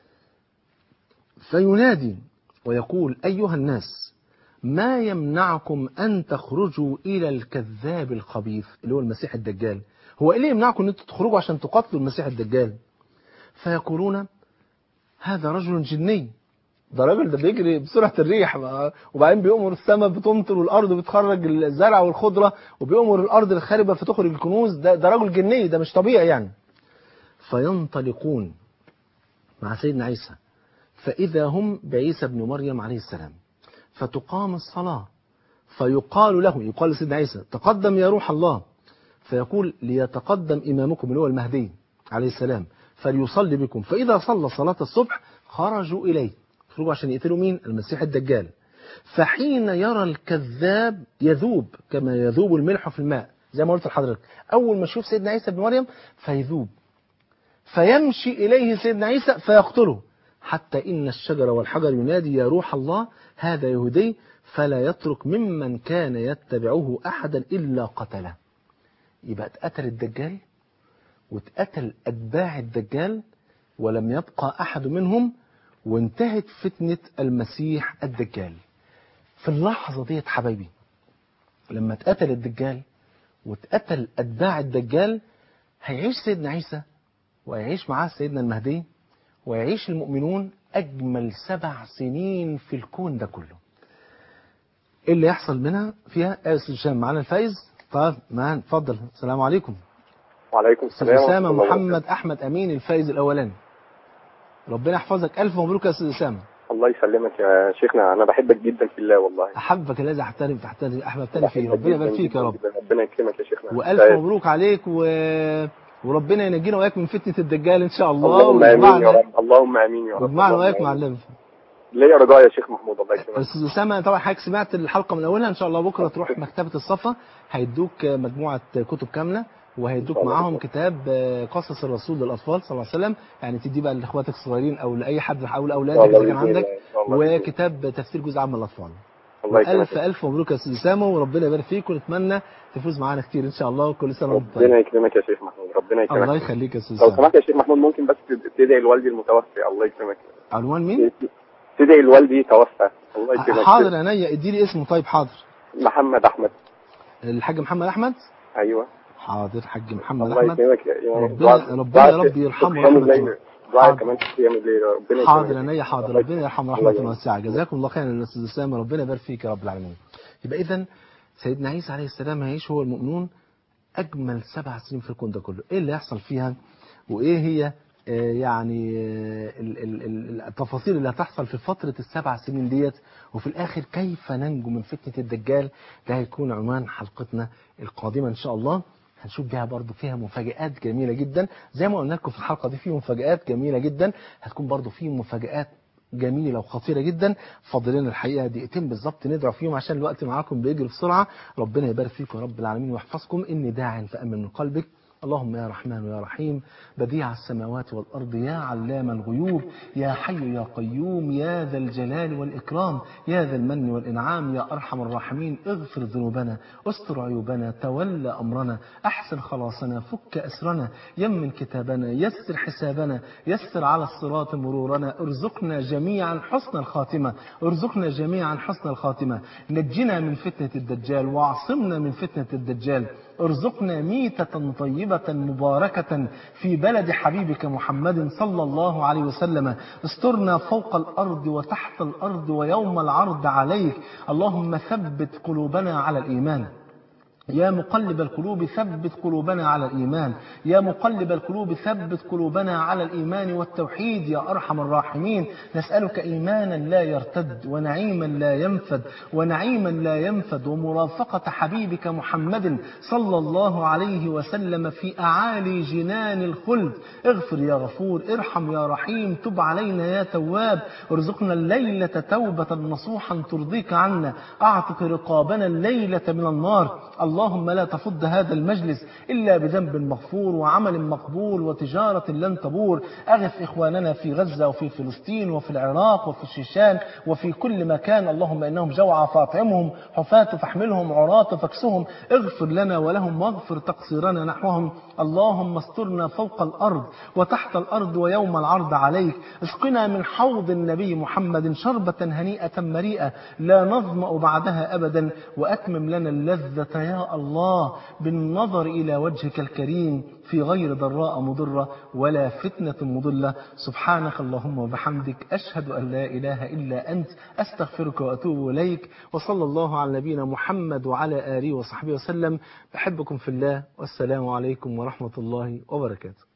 B: فينادي ويقول أيها الناس ما يمنعكم أن تخرجوا إلى الكذاب الخبيث اللي هو المسيح الدجال هو إيه اللي يمنعكم أن أنتم تخرجوا عشان تقاتلوا المسيح الدجال فيقولون هذا رجل جني ده راجل ده بيجري بسرعة الريح وبعدين بيأمر السماء بتمطر والأرض بتخرج الزرع والخضرة وبيأمر الأرض الخاربة فتخرج الكنوز ده, ده رجل جني ده مش طبيعي يعني فينطلقون مع سيدنا عيسى فإذا هم بعيسى بن مريم عليه السلام فتقام الصلاة فيقال له يقال لسيدنا عيسى تقدم يا روح الله فيقول ليتقدم إمامكم اللي هو المهدي عليه السلام فليصلي بكم فإذا صلى صلاة الصبح خرجوا إليه خرجوا عشان يقتلوا مين المسيح الدجال فحين يرى الكذاب يذوب كما يذوب الملح في الماء زي ما قلت لحضرتك أول ما يشوف سيدنا عيسى بن مريم فيذوب فيمشي إليه سيدنا عيسى فيقتله حتى إن الشجر والحجر ينادي يا روح الله هذا يهودي فلا يترك ممن كان يتبعه أحدا إلا قتله يبقى اتقتل الدجال واتقتل أتباع الدجال ولم يبقى أحد منهم وانتهت فتنة المسيح الدجال في اللحظة ديت حبايبي لما اتقتل الدجال واتقتل أتباع الدجال هيعيش سيدنا عيسى ويعيش معاه سيدنا المهدي ويعيش المؤمنون أجمل سبع سنين في الكون ده كله ايه اللي يحصل منها فيها يا استاذ هشام معانا الفايز طيب معانا اتفضل السلام عليكم
A: وعليكم
B: استاذ
A: السلام
B: اسامه
A: ورحمة الله
B: محمد احمد امين الفايز الاولاني ربنا يحفظك الف مبروك يا استاذ اسامه
A: الله يسلمك يا شيخنا انا بحبك جدا في الله والله
B: احبك الذي احترم تحترم احببتني فيه
A: بحبك
B: ربنا
A: جداً
B: يبارك فيك يا
A: جداً
B: رب
A: جداً. ربنا يكرمك يا شيخنا
B: والف
A: طيب.
B: مبروك عليك و... وربنا ينجينا واياك من فتنه الدجال ان شاء الله
A: اللهم امين يا
B: ويجمعنا
A: رب اللهم امين يا رب
B: ويجمعنا
A: اللهم
B: واياك مع
A: آمين.
B: النبي
A: ليا رجاء يا شيخ محمود الله يكرمك
B: استاذ اسامه طبعا حضرتك سمعت الحلقه من اولها ان شاء الله بكره تروح مكتبه الصفا هيدوك مجموعه كتب كامله وهيدوك
A: إن شاء الله.
B: معاهم كتاب قصص الرسول للاطفال صلى الله عليه وسلم يعني تدي بقى لاخواتك الصغيرين او لاي حد او
A: إن
B: لاولادك
A: شاء الله
B: اذا كان
A: بإذن
B: عندك
A: الله. إن شاء الله بإذن الله.
B: وكتاب تفسير جزء عام الاطفال
A: الله يكرمك
B: الف الف مبروك يا استاذ اسامه وربنا يبارك فيك ونتمنى تفوز معانا كتير ان شاء الله وكل سنه وانت طيب
A: ربنا يكرمك يا شيخ محمود ربنا يكرمك
B: الله يخليك يا استاذ
A: لو
B: اسامه
A: سمحت يا شيخ محمود ممكن بس تدعي لوالدي المتوفي الله يكرمك
B: عنوان مين
A: تدعي لوالدي توفى الله يكرمك
B: حاضر عينيا اديني اسمه طيب حاضر
A: محمد احمد
B: الحاج محمد احمد
A: ايوه
B: حاضر حاج محمد
A: الله
B: احمد
A: يكرمك يا يا
B: ربنا-
A: دعاء-
B: ربنا
A: دعاء
B: يا رب
A: في-
B: يرحمه
A: في قيام
B: ورحمة
A: الليل.
B: الله.
A: دعاء
B: حاضر.
A: كمان في قيام الليل ربنا
B: حاضر
A: يكرمك.
B: عينيا حاضر
A: الله
B: ربنا يرحمه
A: الله
B: رحمة
A: يكرمك.
B: واسعة جزاكم الله خيرا يا استاذ اسامه ربنا يبارك فيك يا رب العالمين يبقى اذا سيدنا عيسى عليه السلام هيعيش هو المؤمنون اجمل سبع سنين في الكون ده كله ايه اللي هيحصل فيها وايه هي آه، يعني آه، ال- ال- ال- التفاصيل اللي هتحصل في فترة السبع سنين ديت وفي الآخر كيف ننجو من فتنة الدجال ده هيكون عنوان حلقتنا القادمة إن شاء الله هنشوف بيها برضو فيها مفاجآت جميلة جدا زي ما قلنا لكم في الحلقة دي في مفاجآت جميلة جدا هتكون برضو في مفاجآت جميلة وخطيرة جدا فاضل لنا الحقيقة دقيقتين بالظبط ندعو فيهم عشان الوقت معاكم بيجري بسرعة ربنا يبارك فيكم يا رب العالمين ويحفظكم إني داع فأمن من قلبك اللهم يا رحمن يا رحيم بديع السماوات والأرض يا علام الغيوب يا حي يا قيوم يا ذا الجلال والإكرام يا ذا المن والإنعام يا أرحم الراحمين اغفر ذنوبنا استر عيوبنا تولى أمرنا أحسن خلاصنا فك أسرنا يمن كتابنا يسر حسابنا يسر على الصراط مرورنا ارزقنا جميعا حسن الخاتمة ارزقنا جميعا حسن الخاتمة نجنا من فتنة الدجال واعصمنا من فتنة الدجال ارزقنا ميتة طيبة مباركة في بلد حبيبك محمد صلى الله عليه وسلم استرنا فوق الأرض وتحت الأرض ويوم العرض عليك اللهم ثبت قلوبنا على الإيمان يا مقلب القلوب ثبت قلوبنا على الإيمان يا مقلب القلوب ثبت قلوبنا على الإيمان والتوحيد يا أرحم الراحمين نسألك إيمانا لا يرتد ونعيما لا ينفد ونعيما لا ينفد ومرافقة حبيبك محمد صلى الله عليه وسلم في أعالي جنان الخلد اغفر يا غفور ارحم يا رحيم تب علينا يا تواب ارزقنا الليلة توبة نصوحا ترضيك عنا أعتق رقابنا الليلة من النار اللهم لا تفض هذا المجلس إلا بذنب مغفور وعمل مقبول وتجارة لن تبور أغث إخواننا في غزة وفي فلسطين وفي العراق وفي الشيشان وفي كل مكان اللهم إنهم جوعى فاطعمهم حفاة فاحملهم عراة فاكسهم اغفر لنا ولهم واغفر تقصيرنا نحوهم اللهم استرنا فوق الأرض وتحت الأرض ويوم العرض عليك اسقنا من حوض النبي محمد شربة هنيئة مريئة لا نظمأ بعدها أبدا وأتمم لنا اللذة يا الله بالنظر إلى وجهك الكريم في غير ضراء مضرة ولا فتنة مضلة سبحانك اللهم وبحمدك أشهد أن لا إله إلا أنت أستغفرك وأتوب إليك وصلى الله على نبينا محمد وعلى آله وصحبه وسلم بحبكم في الله والسلام عليكم ورحمة الله وبركاته